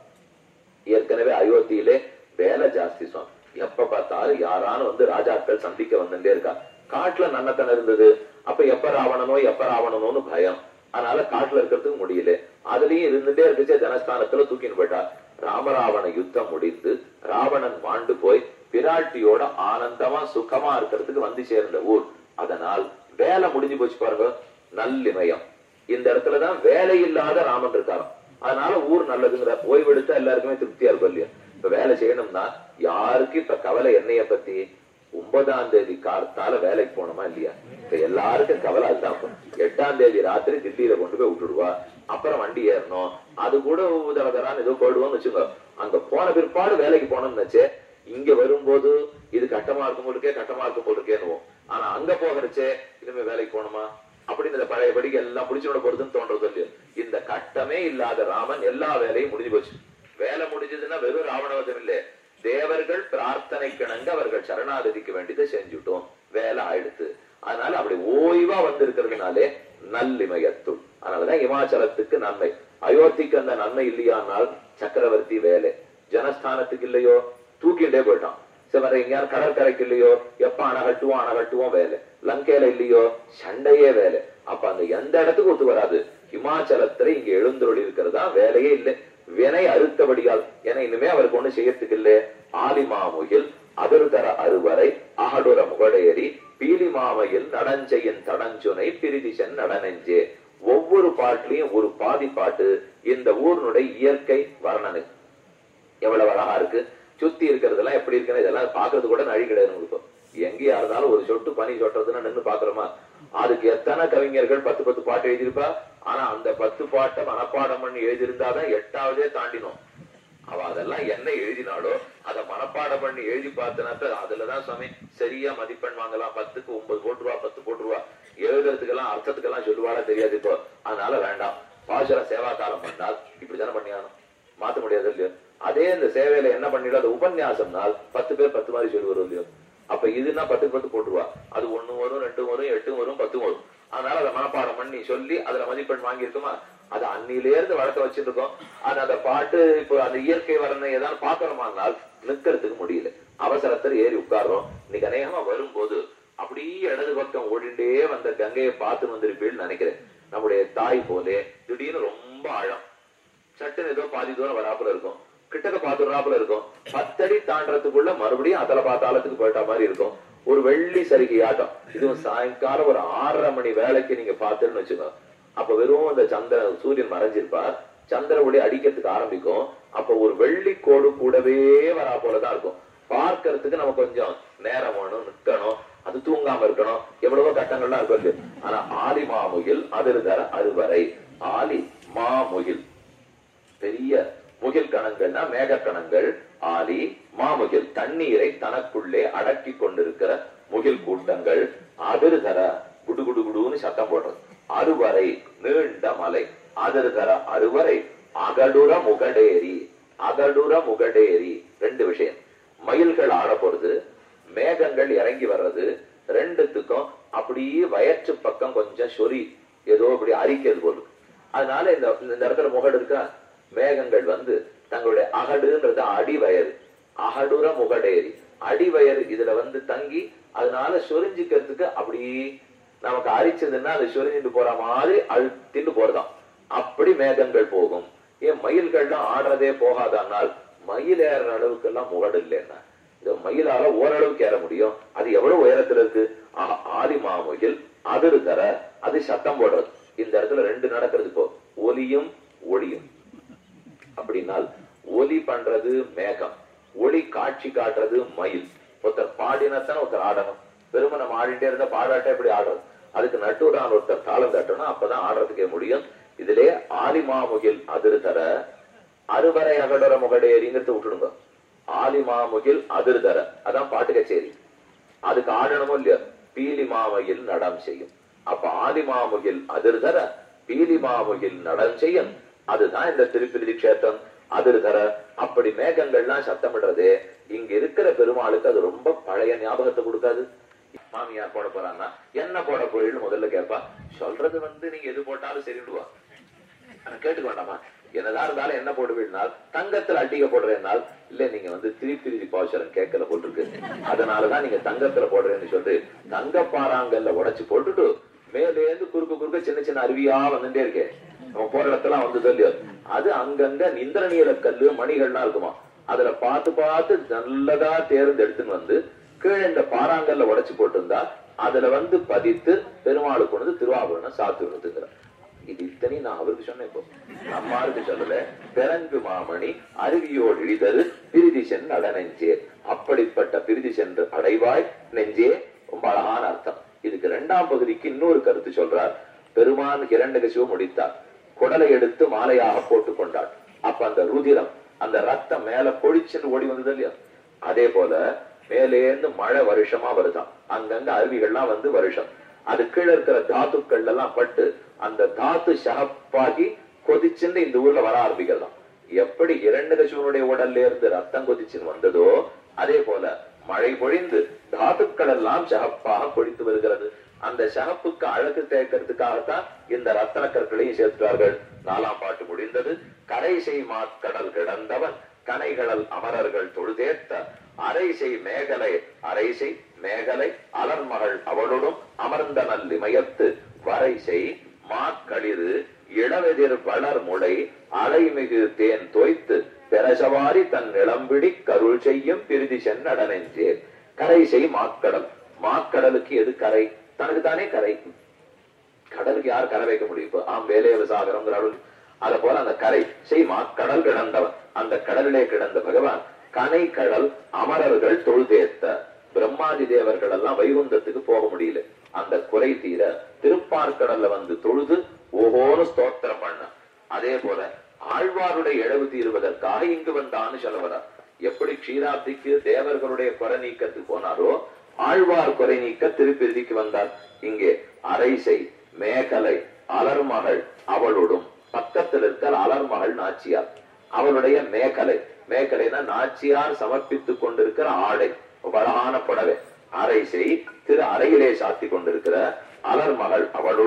ஏற்கனவே அயோத்தியிலே வேலை ஜாஸ்தி சுவாமி எப்ப பார்த்தாலும் யாரானும் வந்து ராஜாக்கள் சந்திக்க வந்துட்டே இருக்கா காட்டுல நன்னத்தனம் இருந்தது அப்ப எப்ப ராவணனோ எப்ப ராவணனோன்னு பயம் அதனால காட்டுல இருக்கிறதுக்கு முடியல அதுலயும் இருந்துட்டே இருந்துச்சு ஜனஸ்தானத்துல தூக்கின்னு போயிட்டா ராமராவண யுத்தம் முடிந்து ராவணன் மாண்டு போய் பிராட்டியோட ஆனந்தமா சுகமா இருக்கிறதுக்கு வந்து சேர்ந்த ஊர் அதனால் வேலை முடிஞ்சு போச்சு பாருங்க நல்லிமயம் இந்த இடத்துலதான் வேலை இல்லாத ராமன் இருக்காராம் அதனால ஊர் நல்லதுங்கிற ஓய்வெடுத்தா எல்லாருக்குமே திருப்தியா இருக்கும் இல்லையா இப்ப வேலை செய்யணும்னா யாருக்கு இப்ப கவலை என்னைய பத்தி ஒன்பதாம் தேதி காலத்தால வேலைக்கு போனோமா இல்லையா இப்ப எல்லாருக்கும் கவலை அதுதான் இப்ப. எட்டாம் தேதி ராத்திரி தில்லியில கொண்டு போய் விட்டுடுவா அப்புறம் வண்டி ஏறணும் அது கூட உதவதரான்னு ஏதோ போயிடுவோம்னு வச்சுக்கோ அங்க போன பிற்பாடு வேலைக்கு போனோம்னு வச்சே இங்க வரும்போது இது கட்டமா இருக்கும் போல் இருக்கே கட்டமா இருக்கும் போல் இருக்கேன்னுவோம் ஆனா அங்க போகிறச்சே இனிமே வேலைக்கு போகணுமா அப்படின்னு இந்த பழையபடி எல்லாம் புடிச்சோட போறதுன்னு தோன்றது இல்லையோ இந்த கட்டமே இல்லாத ராமன் எல்லா வேலையும் முடிஞ்சு போச்சு வேலை முடிஞ்சதுன்னா வெறும் ராவணவதம் இல்ல தேவர்கள் பிரார்த்தனை கிணங்க அவர்கள் சரணாகதிக்கு வேண்டியதை செஞ்சுட்டோம் வேலை ஆயிடுத்து அதனால அப்படி ஓய்வா வந்திருக்கிறதுனாலே நல்லிமயத்துள் அதனாலதான் இமாச்சலத்துக்கு நன்மை அயோத்திக்கு அந்த நன்மை இல்லையானால் சக்கரவர்த்தி வேலை ஜனஸ்தானத்துக்கு இல்லையோ தூக்கிண்டே போயிட்டான் சிவரை எங்கேயாவது கடற்கரைக்கு இல்லையோ எப்ப அணகட்டுவோம் அணகட்டுவோம் வேலை லங்கையில இல்லையோ சண்டையே வேலை அப்ப அந்த எந்த இடத்துக்கு ஒத்து வராது ஹிமாச்சலத்துல இங்க எழுந்தருளி இருக்கிறதா வேலையே இல்லை வினை அறுத்தபடியால் ஏன்னா இனிமே அவருக்கு ஒண்ணு செய்யறதுக்கு இல்ல ஆலிமாமுகில் அதிர்தர அறுவரை அகடுர முகடேறி பீலிமாமையில் நடஞ்செய்யின் தடஞ்சுனை பிரிதிசன் நடனெஞ்சே ஒவ்வொரு பாட்டுலயும் ஒரு பாதி பாட்டு இந்த ஊர்னுடைய இயற்கை வர்ணனை எவ்வளவு அழகா இருக்கு சுத்தி இருக்கிறதெல்லாம் எப்படி இருக்குன்னு இதெல்லாம் பாக்குறது கூட நழி கிடையாது உங்களுக்கு எங்கேயா இருந்தாலும் ஒரு சொட்டு பனி சொட்டுறதுன்னு நின்னு பாக்குறோமா அதுக்கு எத்தனை கவிஞர்கள் பத்து பத்து பாட்டு எழுதியிருப்பா ஆனா அந்த பத்து பாட்டை மனப்பாடம் பண்ணி எழுதியிருந்தாதான் எட்டாவதே தாண்டினோம் அவ அதெல்லாம் என்ன எழுதினாலோ அத மனப்பாடம் பண்ணி எழுதி பார்த்தனாத்த அதுலதான் சுவாமி சரியா மதிப்பெண் வாங்கலாம் பத்துக்கு ஒன்பது போட்டுருவா பத்து போட்டுருவா எழுதுறதுக்கெல்லாம் அர்த்தத்துக்கெல்லாம் சொல்லுவாடா தெரியாது இப்போ அதனால வேண்டாம் பாசுர சேவாக்காரம் பண்ணால் இப்படித்தானே பண்ணியானோம் மாத்த முடியாது இல்லையோ அதே இந்த சேவையில என்ன பண்ணிடும் அது உபன்யாசம்னால் பத்து பேர் பத்து மாதிரி சொல்லி வரும் இல்லையோ அப்ப இதுன்னா பத்துக்கு பத்து போட்டுருவா அது ஒண்ணு வரும் ரெண்டு வரும் எட்டு வரும் பத்து வரும் அதனால அதை மனப்பாடம் பண்ணி சொல்லி அதுல மதிப்பெண் வாங்கி இருக்குமா அது அன்னிலே இருந்து வளர்க்க வச்சுட்டு இருக்கோம் அது அந்த பாட்டு இப்போ அந்த இயற்கை வர்ணனை ஏதாவது பாக்கணுமானால் நிக்கிறதுக்கு முடியல அவசரத்தில் ஏறி உட்கார்றோம் இன்னைக்கு அநேகமா வரும்போது அப்படியே இடது பக்கம் ஓடிண்டே வந்த கங்கையை பார்த்து வந்திருப்பீன்னு நினைக்கிறேன் நம்முடைய தாய் போலே திடீர்னு ரொம்ப ஆழம் சட்டுன்னு ஏதோ பாதி தூரம் வராப்புல இருக்கும் கிட்டக்க பாத்துறாப்புல இருக்கும் பத்தடி தாண்டறதுக்குள்ள மறுபடியும் அதல பாத்தாளத்துக்கு போயிட்ட மாதிரி இருக்கும் ஒரு வெள்ளி சரிகை ஆட்டம் இதுவும் சாயங்காலம் ஒரு ஆறரை மணி வேலைக்கு நீங்க பாத்துன்னு வச்சுக்கோ அப்ப வெறும் அந்த சந்திர சூரியன் மறைஞ்சிருப்பார் சந்திர ஒளி அடிக்கிறதுக்கு ஆரம்பிக்கும் அப்ப ஒரு வெள்ளி கோடு கூடவே வரா போலதான் இருக்கும் பார்க்கறதுக்கு நம்ம கொஞ்சம் நேரம் வேணும் நிக்கணும் அது தூங்காம இருக்கணும் எவ்வளவோ கட்டங்கள்லாம் இருக்கும் இல்லையா? ஆனா ஆலி மாமுகில் அதிர்தர அறுவரை ஆலி மாமுகில் பெரிய முகில் கணங்கள்னா மேக கணங்கள் ஆலி மாமுகில் தண்ணீரை தனக்குள்ளே அடக்கி கொண்டிருக்கிற முகில் கூட்டங்கள் அதிர்தர குடு குடு குடுன்னு சத்தம் போடுறது அறுவரை நீண்ட மலை அதிர்தர அறுவரை அகடுற முகடேரி அகடுற முகடேரி ரெண்டு விஷயம் மயில்கள் ஆட போறது மேகங்கள் இறங்கி வர்றது ரெண்டுத்துக்கும் அப்படியே வயற்று பக்கம் கொஞ்சம் சொறி ஏதோ அப்படி அரிக்கிறது போல இருக்கு. அதனால இந்த இந்த இடத்துல முகடு இருக்கா மேகங்கள் வந்து தங்களுடைய அகடுன்றது அடிவயறு அகடுற முகடேரி அடிவயறு இதுல வந்து தங்கி அதனால சொரிஞ்சுக்கிறதுக்கு அப்படி நமக்கு அரிச்சதுன்னா அது சொரிஞ்சுட்டு போற மாதிரி அழுத்திட்டு போறதாம் அப்படி மேகங்கள் போகும் ஏன் மயில்கள்லாம் ஆடுறதே போகாதானால் மயில் ஏறுற அளவுக்கு எல்லாம் முகடு இல்லைன்னா இந்த மயிலால ஓரளவுக்கு ஏற முடியும் அது எவ்வளவு உயரத்துல இருக்கு ஆ- ஆதி மாமுகில் அதிர் தர அது சத்தம் போடுறது இந்த இடத்துல ரெண்டு நடக்கிறது இப்போ ஒலியும் ஒளியும் அப்படின்னால் ஒலி பண்றது மேகம் ஒளி காட்சி காட்டுறது மயில் ஒருத்தர் பாடினத்தான் ஒருத்தர் ஆடணும் வெறும நம்ம ஆடிட்டே இருந்தா பாடாட்ட எப்படி ஆடுறது அதுக்கு நட்டுடான் ஒருத்தர் தாளம் தட்டணும் அப்பதான் ஆடுறதுக்கே முடியும் இதிலே ஆலிமாமுகில் அதிர் தர அறுவரை அகடர முகடேரிங்கிறது விட்டுடுங்க ஆலிமாமுகில் அதிர் தர அதான் பாட்டு கச்சேரி அதுக்கு ஆடணுமோ இல்லையோ பீலி மாமையில் நடம் செய்யும் அப்ப ஆதிமாமுகில் அதிர்தர பீலி மாமுகில் நடம் செய்யும் அதுதான் இந்த திருப்பிதி கஷேத்திரம் அதிர்தர அப்படி மேகங்கள்லாம் சத்தமிடுறது இங்க இருக்கிற பெருமாளுக்கு அது ரொம்ப பழைய ஞாபகத்தை கொடுக்காது மாமியார் போட போறான்னா என்ன போட போறீன்னு முதல்ல கேட்பா சொல்றது வந்து நீங்க எது போட்டாலும் சரிடுவா ஆனா கேட்டுக்க வேண்டாமா என்னதான் இருந்தாலும் என்ன போடுவீங்கனால் தங்கத்துல அட்டிக போடுறேன்னால் இல்ல நீங்க வந்து திருப்பிரிதி பாசுரம் கேட்கல போட்டிருக்கு அதனாலதான் நீங்க தங்கத்துல போடுறேன்னு சொல்லிட்டு தங்க பாறாங்கல்ல உடைச்சு போட்டுட்டு மேலேந்து குறுக்கு குறுக்க சின்ன சின்ன அருவியா வந்துட்டே இருக்கே நம்ம போற இடத்துல வந்ததோ இல்லையோ அது அங்கங்க நிந்திரநீல கல்லு மணிகள்லாம் இருக்குமா அதுல பார்த்து பார்த்து நல்லதா தேர்ந்தெடுத்துன்னு வந்து கீழே இந்த பாறாங்கல்ல உடைச்சு போட்டிருந்தா அதுல வந்து பதித்து பெருமாளுக்கு கொண்டு வந்து திருவாபரணம் சாத்து விடுதுங்கிற இது இத்தனை நான் அவருக்கு சொன்னேன் இப்போ நம்மாருக்கு சொல்லல பிறங்கு மாமணி அருவியோடு இழிதரு பிரிதி சென்று அடநெஞ்சே அப்படிப்பட்ட பிரிதி சென்று அடைவாய் நெஞ்சே ரொம்ப அழகான அர்த்தம் இதுக்கு இரண்டாம் பகுதிக்கு இன்னொரு கருத்து சொல்றார் பெருமான் இரண்டகசிவம் முடித்தார் குடலை எடுத்து மாலையாக போட்டுக் கொண்டாள் அப்ப அந்த ருதிரம் அந்த ரத்தம் மேல பொழிச்சுன்னு ஓடி வந்தது இல்லையா அதே போல மேலேந்து மழை வருஷமா வருதாம் அங்கங்க அருவிகள்லாம் வந்து வருஷம் அது கீழே இருக்கிற தாத்துக்கள் எல்லாம் பட்டு அந்த தாத்து சகப்பாகி கொதிச்சுன்னு இந்த ஊர்ல வர ஆரம்பிக்கிறதாம் எப்படி இரண்டகசிவனுடைய உடல்ல இருந்து ரத்தம் கொதிச்சுன்னு வந்ததோ அதே போல மழை பொழிந்து தாத்துக்கள் எல்லாம் சகப்பாக பொழித்து வருகிறது அந்த சகப்புக்கு அழகு தேக்கிறதுக்காகத்தான் இந்த ரத்தன கற்களையும் சேர்த்தார்கள் நாலாம் பாட்டு முடிந்தது கரை செய் மாக்கடல் கிடந்தவன் கனைகளல் அமரர்கள் தொழுதேத்த அரைசை மேகலை அரைசை மேகலை அலர்மகள் அவளுடன் அமர்ந்த நல்லிமயத்து வரைசை மாக்களிறு இளவெதிர் வளர் முளை அலைமிகு தேன் தோய்த்து பெரசவாரி தன் நிலம்பிடி கருள் செய்யும் பிரிதி சென்னடனெஞ்சே கரை செய் மாக்கடல் மாக்கடலுக்கு எது கரை தனக்கு தானே கரை கடலுக்கு யார் கரை வைக்க முடியும் இப்போ ஆம் வேலைய சாகரங்கிற அருள் அத போல அந்த கரை செய்மா கடல் கிடந்தவன் அந்த கடலிலே கிடந்த பகவான் கனை கடல் அமரர்கள் தொழுதேத்த பிரம்மாதி தேவர்கள் எல்லாம் வைகுந்தத்துக்கு போக முடியல அந்த குறை தீர திருப்பார்கடல்ல வந்து தொழுது ஓஹோன்னு ஸ்தோத்திரம் பண்ண அதே போல ஆழ்வாருடைய இழவு தீருவதற்காக இங்கு வந்தான்னு சொல்ல வர்றார் எப்படி க்ஷீராப்திக்கு தேவர்களுடைய குறை நீக்கத்துக்கு போனாரோ ஆழ்வார் குறை நீக்க திருப்பிதிக்கு வந்தார் இங்கே அரைசை மேகலை அலர்மகள் அவளோடும் பக்கத்தில் இருக்கிற அலர்மகள் நாச்சியார் அவளுடைய மேகலை மேகலைனா நாச்சியார் சமர்ப்பித்துக் கொண்டிருக்கிற ஆடை ரொம்ப அழகான புடவை அரைசை திரு அறையிலே சாத்தி கொண்டிருக்கிற அலர்மகள் அவளோடும்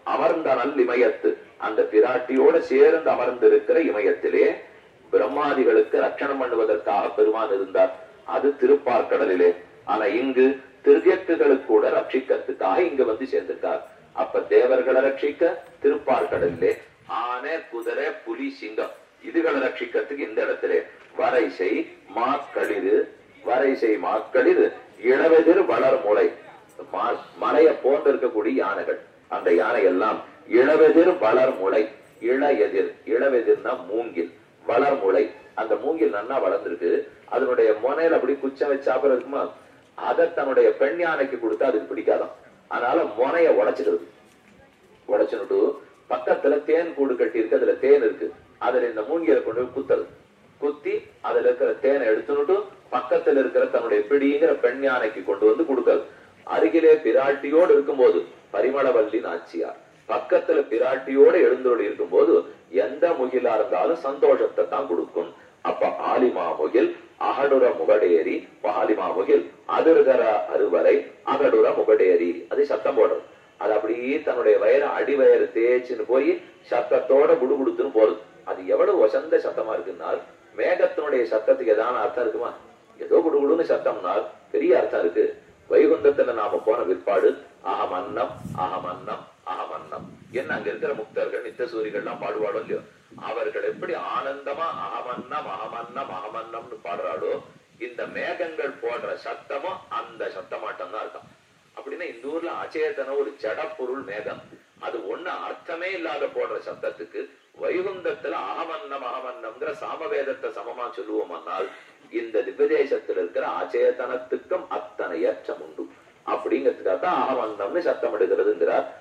அமர்ந்த நல் இமயத்து அந்த பிராட்டியோட சேர்ந்து அமர்ந்திருக்கிற இமயத்திலே பிரம்மாதிகளுக்கு ரட்சணம் பண்ணுவதற்காக பெருமான் இருந்தார் அது திருப்பார்கடலிலே ஆனா இங்கு திருவியக்குகளுக்கு கூட ரட்சிக்கிறதுக்காக இங்க வந்து சேர்ந்திருக்கார் அப்ப தேவர்களை ரட்சிக்க திருப்பார்கடலிலே ஆனை குதிரை புலி சிங்கம் இதுகளை ரட்சிக்கிறதுக்கு இந்த இடத்திலே வரைசை மாக்களிறு வரைசை மாக்களிறு இளவெதிர் வளர் முளை மா- மலையை போன்று இருக்கக்கூடிய யானைகள் அந்த யானை எல்லாம் இளவெதிர் வளர் முளை இளஎதிர் இளவெதிர்னா மூங்கில் வளர் முளை அந்த மூங்கில் நன்னா வளர்ந்திருக்கு அதனுடைய முனையில அப்படி குச்சம் வச்சாப்புல இருக்குமா அதை தன்னுடைய பெண் யானைக்கு கொடுத்தா அதுக்கு பிடிக்காதாம் அதனால முனைய உடைச்சிடுது உடைச்சுட்டு பக்கத்துல தேன் கூடு கட்டி இருக்கு அதுல தேன் இருக்கு அதுல இந்த மூங்கில கொண்டு போய் குத்துறது குத்தி அதுல இருக்கிற தேனை எடுத்துனுட்டு பக்கத்துல இருக்கிற தன்னுடைய பிடிங்கிற பெண் யானைக்கு கொண்டு வந்து கொடுக்கறது அருகிலே பிராட்டியோடு இருக்கும்போது பரிமளவல்லி நாச்சியார் பக்கத்துல பிராட்டியோட எழுந்தோடு இருக்கும்போது எந்த முகிலா இருந்தாலும் சந்தோஷத்தை தான் கொடுக்கும் அப்ப ஆலிமா முகில் அகடுற முகடேரி ஆலிமா முகில் அதிர்கர அறுவரை அகடுற முகடேரி அது சத்தம் போடுறது அது அப்படியே தன்னுடைய வயரை அடிவயரை தேய்ச்சின்னு போய் சத்தத்தோட குடுகுடுத்துன்னு போறது அது எவ்வளவு வசந்த சத்தமா இருக்குன்னா மேகத்தினுடைய சத்தத்துக்கு ஏதான அர்த்தம் இருக்குமா ஏதோ குடுகுடுன்னு சத்தம்னால் பெரிய அர்த்தம் இருக்கு வைகுந்தத்துல நாம போன பிற்பாடு அகமன்னம் அகமன்னம் அகமன்னம் என்ன அங்க இருக்கிற முக்தர்கள் நித்தசூரிகள்லாம் பாடுவாளோ இல்லையோ அவர்கள் எப்படி ஆனந்தமா அகமன்னம் அகமன்னம் அகமன்னம்னு பாடுறாளோ இந்த மேகங்கள் போடுற சத்தமும் அந்த சத்தமாட்டம் தான் இருக்கும் அப்படின்னா இந்த ஊர்ல அச்சேதன ஒரு ஜட பொருள் மேகம் அது ஒண்ணு அர்த்தமே இல்லாத போடுற சத்தத்துக்கு வைகுந்தத்துல அகமன்னம் அகமன்னம்ங்கிற சாமவேதத்தை சமமா சொல்லுவோம்னால் இந்த திவ்யதேசத்துல இருக்கிற அச்சேதனத்துக்கும் அத்தனை ஏற்றம் உண்டு அப்படிங்கிறதுக்காக தான் அகமன்னம்னு சத்தம் எடுக்கிறதுங்கிறார்